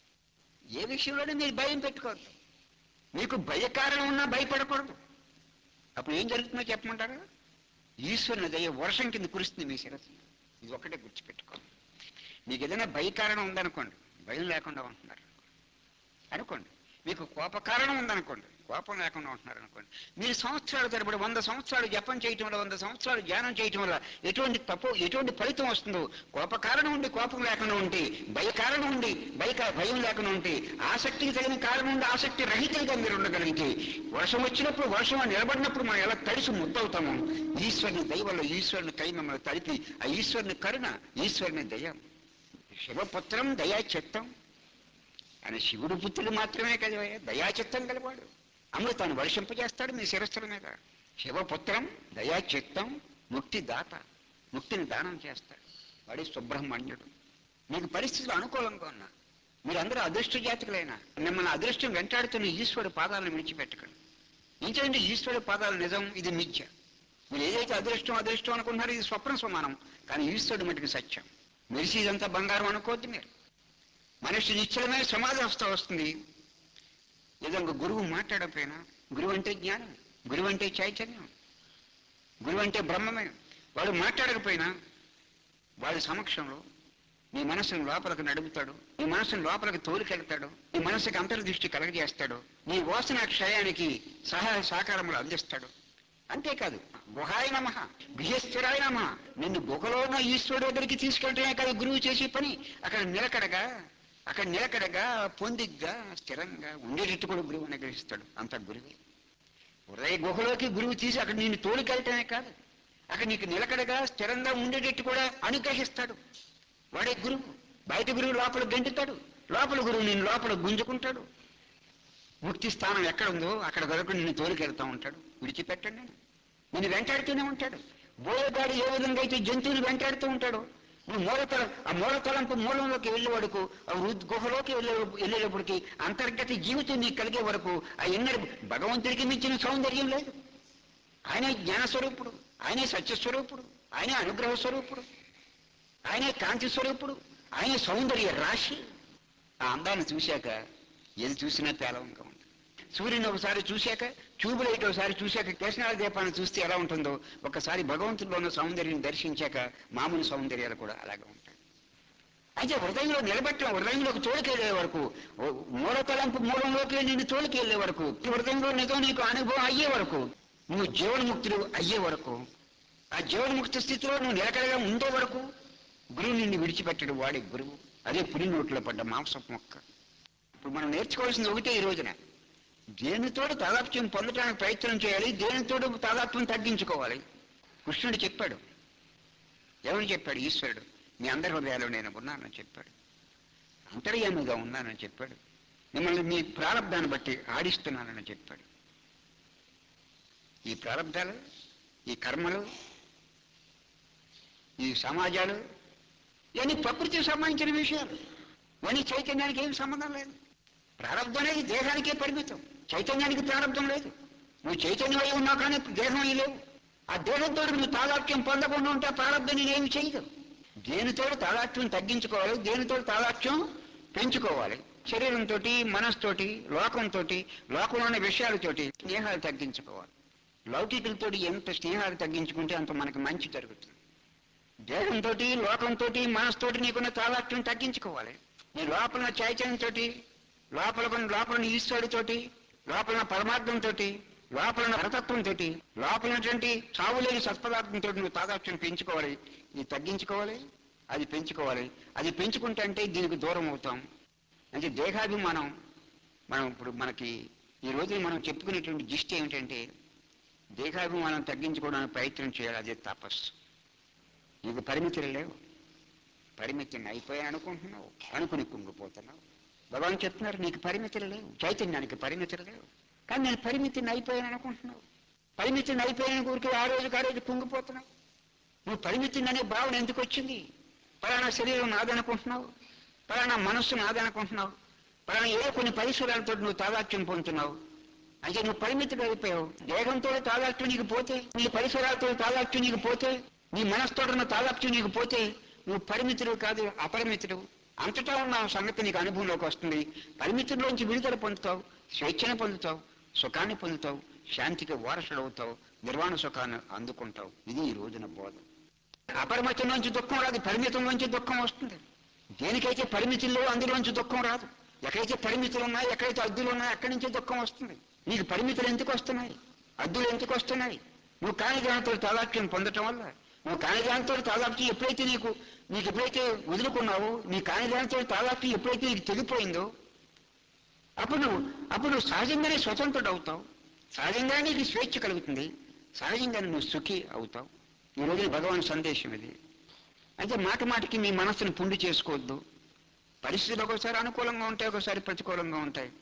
ఏ విషయంలోనే మీరు భయం పెట్టుకోవద్దు మీకు భయ కారణం ఉన్నా భయపడకూడదు అప్పుడు ఏం జరుగుతుందో చెప్పమంటారా ఈశ్వరుని దయ వర్షం కింద కురుస్తుంది మీ శిరస్సు ఇది ఒక్కటే గుర్తుపెట్టుకోండి మీకు ఏదైనా భయ కారణం ఉందనుకోండి భయం లేకుండా ఉంటున్నారు అనుకోండి మీకు కోప కారణం ఉందనుకోండి కోపం లేకుండా ఉంటున్నారు అనుకోండి మీరు సంవత్సరాల తరబడి వంద సంవత్సరాలు జపం చేయటం వల్ల వంద సంవత్సరాలు ధ్యానం చేయటం వల్ల ఎటువంటి తప్పు ఎటువంటి ఫలితం వస్తుందో కోప కారణం ఉండి కోపం లేకుండా ఉంటే భయ కారణం ఉండి భయ భయం లేకుండా ఉంటే ఆసక్తికి తగిన కారణం ఉండి ఆసక్తి రహితంగా మీరు ఉండగలిగితే వర్షం వచ్చినప్పుడు వర్షం నిలబడినప్పుడు మనం ఎలా తడిసి ముద్దవుతామో ఈశ్వరుని దయ వల్ల ఈశ్వరుని కై మిమ్మల్ని తడిపి ఆ ఈశ్వరుని కరుణ ఈశ్వరుని దయ శివపుత్రం దయా చిత్తం ఆయన శివుడు పుత్రుడు మాత్రమే కదా దయాచిత్తం గలవాడు అమృతాన్ని వర్షింపజేస్తాడు మీ శిరస్సుల మీద శివపుత్రం దయాచిత్తం ముక్తి దాత ముక్తిని దానం చేస్తాడు వాడి సుబ్రహ్మణ్యుడు మీకు పరిస్థితులు అనుకూలంగా ఉన్నా మీరందరూ అదృష్ట జాతకులైనా మిమ్మల్ని అదృష్టం వెంటాడుతున్న ఈశ్వరుడు పాదాలను విడిచిపెట్టకండి ఇంకేంటి ఈశ్వరుడు పాదాలు నిజం ఇది మిథ్య మీరు ఏదైతే అదృష్టం అదృష్టం అనుకుంటున్నారో ఇది స్వప్న సమానం కానీ ఈశ్వరుడు మటుకు సత్యం మెరిసి ఇదంతా బంగారం అనుకోవద్దు మీరు మనిషి నిశ్చలమైన సమాధి అవస్థ వస్తుంది ఏదొక గురువు మాట్లాడకపోయినా గురువు అంటే జ్ఞానం గురువు అంటే చైతన్యం గురువు అంటే బ్రహ్మమే వాడు మాట్లాడకపోయినా వాడి సమక్షంలో నీ మనసును లోపలికి నడుపుతాడు నీ మనసును లోపలికి తోలికెళ్తాడు నీ మనసుకి అంతర్దృష్టి కలగజేస్తాడు నీ వాసన క్షయానికి సహాయ సహకారములు అందిస్తాడు అంతేకాదు గుహాయ నమ గృహస్థిరాయ నమ నిన్ను గుహలో ఉన్న ఈశ్వరుడు దగ్గరికి తీసుకెళ్ళటమే కాదు గురువు చేసే పని అక్కడ నిలకడగా అక్కడ నిలకడగా పొందిగ్గా స్థిరంగా ఉండేటట్టు కూడా గురువు అనుగ్రహిస్తాడు అంత గురువే హృదయ గుహలోకి గురువు తీసి అక్కడ నిన్ను తోలికెళ్ళటమే కాదు అక్కడ నీకు నిలకడగా స్థిరంగా ఉండేటట్టు కూడా అనుగ్రహిస్తాడు వాడే గురువు బయట గురువు లోపల గెంటుతాడు లోపల గురువు నేను లోపల గుంజుకుంటాడు ముక్తి స్థానం ఎక్కడ ఉందో అక్కడ వరకు నిన్ను తోలికెళ్తా ఉంటాడు విడిచిపెట్టండి నేను నిన్ను వెంటాడుతూనే ఉంటాడు బోయగాడు ఏ విధంగా అయితే జంతువులు వెంటాడుతూ ఉంటాడో నువ్వు మూలతల ఆ మూలతలంపు మూలంలోకి వెళ్ళే వరకు ఆ వృద్ధ గుహలోకి వెళ్ళే వెళ్ళేటప్పటికి అంతర్గత జీవితం నీకు కలిగే వరకు ఆ ఎన్నడ భగవంతుడికి మించిన సౌందర్యం లేదు ఆయనే జ్ఞానస్వరూపుడు ఆయనే సత్యస్వరూపుడు ఆయనే అనుగ్రహ స్వరూపుడు ఆయనే కాంతి స్వరూపుడు ఆయనే సౌందర్య రాశి ఆ అందాన్ని చూశాక ఏది చూసినా పేలవంగా ఉంది సూర్యుని ఒకసారి చూశాక ట్యూబ్ లైట్ ఒకసారి చూశాక కేశనాల దీపాన్ని చూస్తే ఎలా ఉంటుందో ఒకసారి భగవంతుడిలో ఉన్న సౌందర్యం దర్శించాక మామూలు సౌందర్యాలు కూడా అలాగే ఉంటాయి అయితే హృదయంలో నిలబెట్టడం హృదయంలోకి తోలికెళ్లే వరకు ఓ మూలతలంపు మూలంలోకి నిన్ను తోలికెళ్లే వరకు ఈ హృదయంలో నిజం నీకు అనుభవం అయ్యే వరకు నువ్వు జీవన్ముక్తుడు అయ్యే వరకు ఆ జీవన్ముక్త స్థితిలో నువ్వు నిలకడగా ఉండే వరకు గురువు నిన్ను విడిచిపెట్టడు వాడే గురువు అదే పులి నోట్లో పడ్డ మాంసపు మొక్క ఇప్పుడు మనం నేర్చుకోవాల్సింది ఒకటే ఈ రోజున దేనితోడు తాదాప్యం పొందడానికి ప్రయత్నం చేయాలి దేనితోడు తాదాత్మ్యం తగ్గించుకోవాలి కృష్ణుడు చెప్పాడు ఎవరు చెప్పాడు ఈశ్వరుడు మీ అందరి హృదయాలు నేను ఉన్నానని చెప్పాడు అంతర్యామిగా ఉన్నానని చెప్పాడు మిమ్మల్ని మీ ప్రారంధాన్ని బట్టి ఆడిస్తున్నానని చెప్పాడు ఈ ప్రారంధాలు ఈ కర్మలు ఈ సమాజాలు ఇవన్నీ ప్రకృతికి సంబంధించిన విషయాలు ఇవన్నీ చైతన్యానికి ఏం సంబంధం లేదు ప్రారంధం అనేది దేహానికే పరిమితం చైతన్యానికి ప్రారంధం లేదు నువ్వు చైతన్యం అయి ఉన్నావు కానీ దేహం అయి లేవు ఆ దేహంతో నువ్వు తాదాత్మ్యం పొందకుండా ఉంటే ఆ ప్రారంధం నేనేమి చేయదు దేనితో తాదాత్మ్యం తగ్గించుకోవాలి దేనితో తాదాత్మ్యం పెంచుకోవాలి శరీరంతో మనస్తోటి లోకంతో లోకంలో ఉన్న విషయాలతోటి స్నేహాలు తగ్గించుకోవాలి లౌకికులతో ఎంత స్నేహాలు తగ్గించుకుంటే అంత మనకి మంచి జరుగుతుంది దేహంతో లోకంతో మనసుతోటి నీకున్న తాదాత్మ్యం తగ్గించుకోవాలి నీ లోపల చైతన్యంతో లోపల ఉన్న లోపల ఉన్న ఈశ్వరుడితోటి లోపల ఉన్న పరమార్థంతో లోపల ఉన్న పరతత్వంతో లోపల ఉన్నటువంటి చావులేని సత్పదార్థంతో నువ్వు తాదాత్మ్యం పెంచుకోవాలి ఇది తగ్గించుకోవాలి అది పెంచుకోవాలి అది పెంచుకుంటే అంటే దీనికి దూరం అవుతాం అంటే దేహాభిమానం మనం ఇప్పుడు మనకి ఈ రోజు మనం చెప్పుకునేటువంటి జిస్ట్ ఏమిటంటే దేహాభిమానం తగ్గించుకోవడానికి ప్రయత్నం చేయాలి అదే తపస్సు నీకు పరిమితులు లేవు పరిమితిని అయిపోయాను అనుకుంటున్నావు అనుకుని కుంగిపోతున్నావు భగవాన్ చెప్తున్నారు నీకు పరిమితులు లేవు చైతన్యానికి పరిమితులు లేవు కానీ నేను పరిమితిని అయిపోయాను అనుకుంటున్నావు పరిమితిని అయిపోయాను ఊరికి ఆ రోజుకి ఆ రోజు కుంగిపోతున్నావు నువ్వు పరిమితిని అనే భావన ఎందుకు వచ్చింది పలానా శరీరం నాదనుకుంటున్నావు పలానా మనస్సు నాదనుకుంటున్నావు పలానా ఏ కొన్ని పరిసరాలతో నువ్వు తాదాత్యం పొందుతున్నావు అంటే నువ్వు పరిమితుడు అయిపోయావు దేహంతో తాదాత్యం నీకు పోతే నీ పరిసరాలతో తాదాత్యం నీకు పోతే నీ మనసుతో ఉన్న తాదాత్యం నీకు పోతే నువ్వు పరిమితుడు కాదు అపరిమితుడు అంతటా ఉన్న సంగతి నీకు అనుభవంలోకి వస్తుంది పరిమితుల్లోంచి విడుదల పొందుతావు స్వేచ్ఛను పొందుతావు సుఖాన్ని పొందుతావు శాంతికి వారసుడవుతావు నిర్వాణ సుఖాన్ని అందుకుంటావు ఇది ఈ రోజున బోధ అపరిమితం నుంచి దుఃఖం రాదు పరిమితం నుంచి దుఃఖం వస్తుంది దేనికైతే పరిమితుల్లో అందులోంచి దుఃఖం రాదు ఎక్కడైతే పరిమితులు ఉన్నాయి ఎక్కడైతే అద్దులు ఉన్నాయి అక్కడి నుంచే దుఃఖం వస్తుంది నీకు పరిమితులు ఎందుకు వస్తున్నాయి అద్దులు ఎందుకు వస్తున్నాయి నువ్వు కాని దానితో తాదాత్యం పొందటం వల్ల నువ్వు కాని దానితో తాదాప్యం ఎప్పుడైతే నీకు నీకు ఎప్పుడైతే వదులుకున్నావో నీ కాని దానితో తాదాప్యం ఎప్పుడైతే నీకు తెగిపోయిందో అప్పుడు నువ్వు అప్పుడు నువ్వు సహజంగానే స్వతంత్రుడు అవుతావు సహజంగానే నీకు స్వేచ్ఛ కలుగుతుంది సహజంగానే నువ్వు సుఖి అవుతావు ఈ రోజున భగవాన్ సందేశం ఇది అయితే మాట మాటికి మీ మనస్సును పుండి చేసుకోవద్దు పరిస్థితులు ఒకసారి అనుకూలంగా ఉంటాయి ఒకసారి ప్రతికూలంగా ఉంటాయి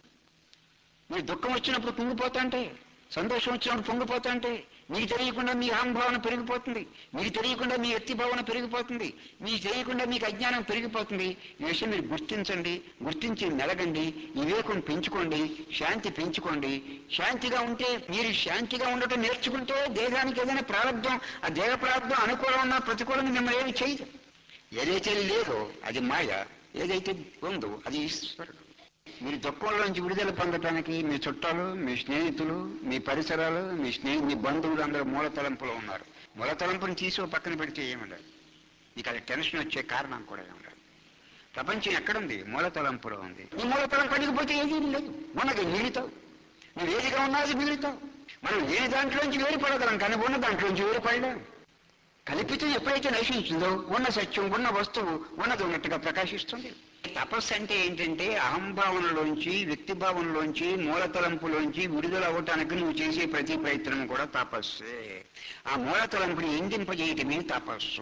మీరు దుఃఖం వచ్చినప్పుడు కుంగిపోతాంటే సంతోషం వచ్చినప్పుడు పొంగిపోతాంటే మీకు తెలియకుండా మీ అహంభావన పెరిగిపోతుంది మీకు తెలియకుండా మీ ఎత్తి భావన పెరిగిపోతుంది మీకు తెలియకుండా మీకు అజ్ఞానం పెరిగిపోతుంది ఈ విషయం మీరు గుర్తించండి గుర్తించి మెలగండి వివేకం పెంచుకోండి శాంతి పెంచుకోండి శాంతిగా ఉంటే మీరు శాంతిగా ఉండటం నేర్చుకుంటే దేహానికి ఏదైనా ప్రారంభం ఆ దేహ ప్రారంభం అనుకూలం ఉన్నా ప్రతికూలంగా మిమ్మల్ని ఏమి చేయదు ఏదైతే లేదో అది మాయ ఏదైతే ఉందో అది ఈశ్వరుడు మీరు దుఃఖంలోంచి విడుదల పొందటానికి మీ చుట్టాలు మీ స్నేహితులు మీ పరిసరాలు మీ స్నేహి మీ బంధువులు అందరూ మూలతలంపులో ఉన్నారు మూలతలంపుని తీసి ఓ పక్కన పెడితే ఏముండదు మీకు అది టెన్షన్ వచ్చే కారణం కూడా ఏముండదు ప్రపంచం ఎక్కడుంది మూలతలంపులో ఉంది ఈ మూలతలం పనికిపోతే ఏది లేదు ఉన్నది మిగులుతావు నువ్వు ఏదిగా ఉన్నా అది మిగులుతావు మనం ఏ దాంట్లోంచి వేరుపడగలం కానీ ఉన్న దాంట్లోంచి వేరుపడలేం కల్పితం ఎప్పుడైతే నశించిందో ఉన్న సత్యం ఉన్న వస్తువు ఉన్నది ఉన్నట్టుగా ప్రకాశిస్తుంది తపస్సు అంటే ఏంటంటే అహంభావనలోంచి వ్యక్తి భావనలోంచి మూలతలంపులోంచి విడుదల అవటానికి నువ్వు చేసే ప్రతి ప్రయత్నం కూడా తపస్సే ఆ మూలతలంపుని ఎందింపజేయటమే తపస్సు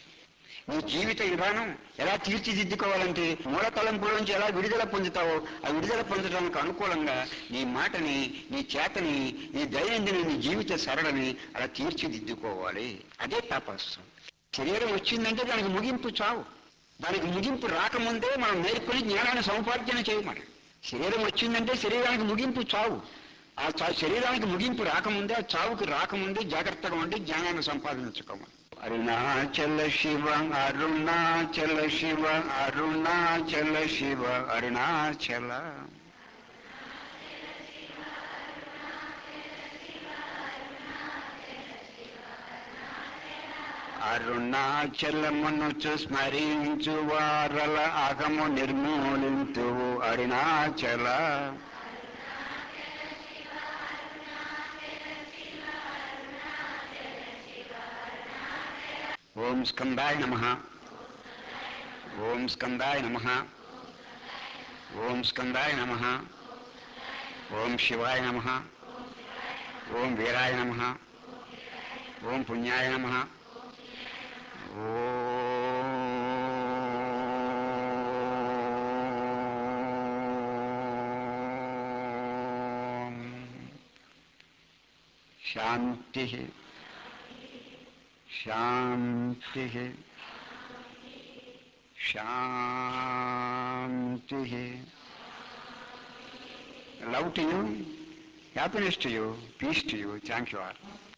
నీ జీవిత విధానం ఎలా తీర్చిదిద్దుకోవాలంటే మూలతలంపులోంచి ఎలా విడుదల పొందుతావో ఆ విడుదల పొందడానికి అనుకూలంగా నీ మాటని నీ చేతని నీ దైనందిన నీ జీవిత సరళని అలా తీర్చిదిద్దుకోవాలి అదే తపస్సు శరీరం వచ్చిందంటే దానికి ముగింపు చావు దానికి ముగింపు రాకముందే మనం నేర్కొని జ్ఞానాన్ని సముపార్జన చేయమని శరీరం వచ్చిందంటే శరీరానికి ముగింపు చావు ఆ చా- శరీరానికి ముగింపు రాకముందే ఆ చావుకి రాకముందే జాగ్రత్తగా ఉండి జ్ఞానాన్ని సంపాదించుకోమని అరుణాచల శివ అరుణాచల శివ అరుణాచల శివ అరుణాచల అరుణాచలమును స్మరించు వారల అగము నిర్మూలింతు అరుణాచల ఓం స్కందాయ నమ ఓం స్కందాయ నమ ఓం స్కందాయ నమ ఓం శివాయ నమ ఓం వీరాయ నమ ఓం పుణ్యాయ నమ ఓం శాంతి శాంతి శాంతి love to you happiness to you peace to you thank you all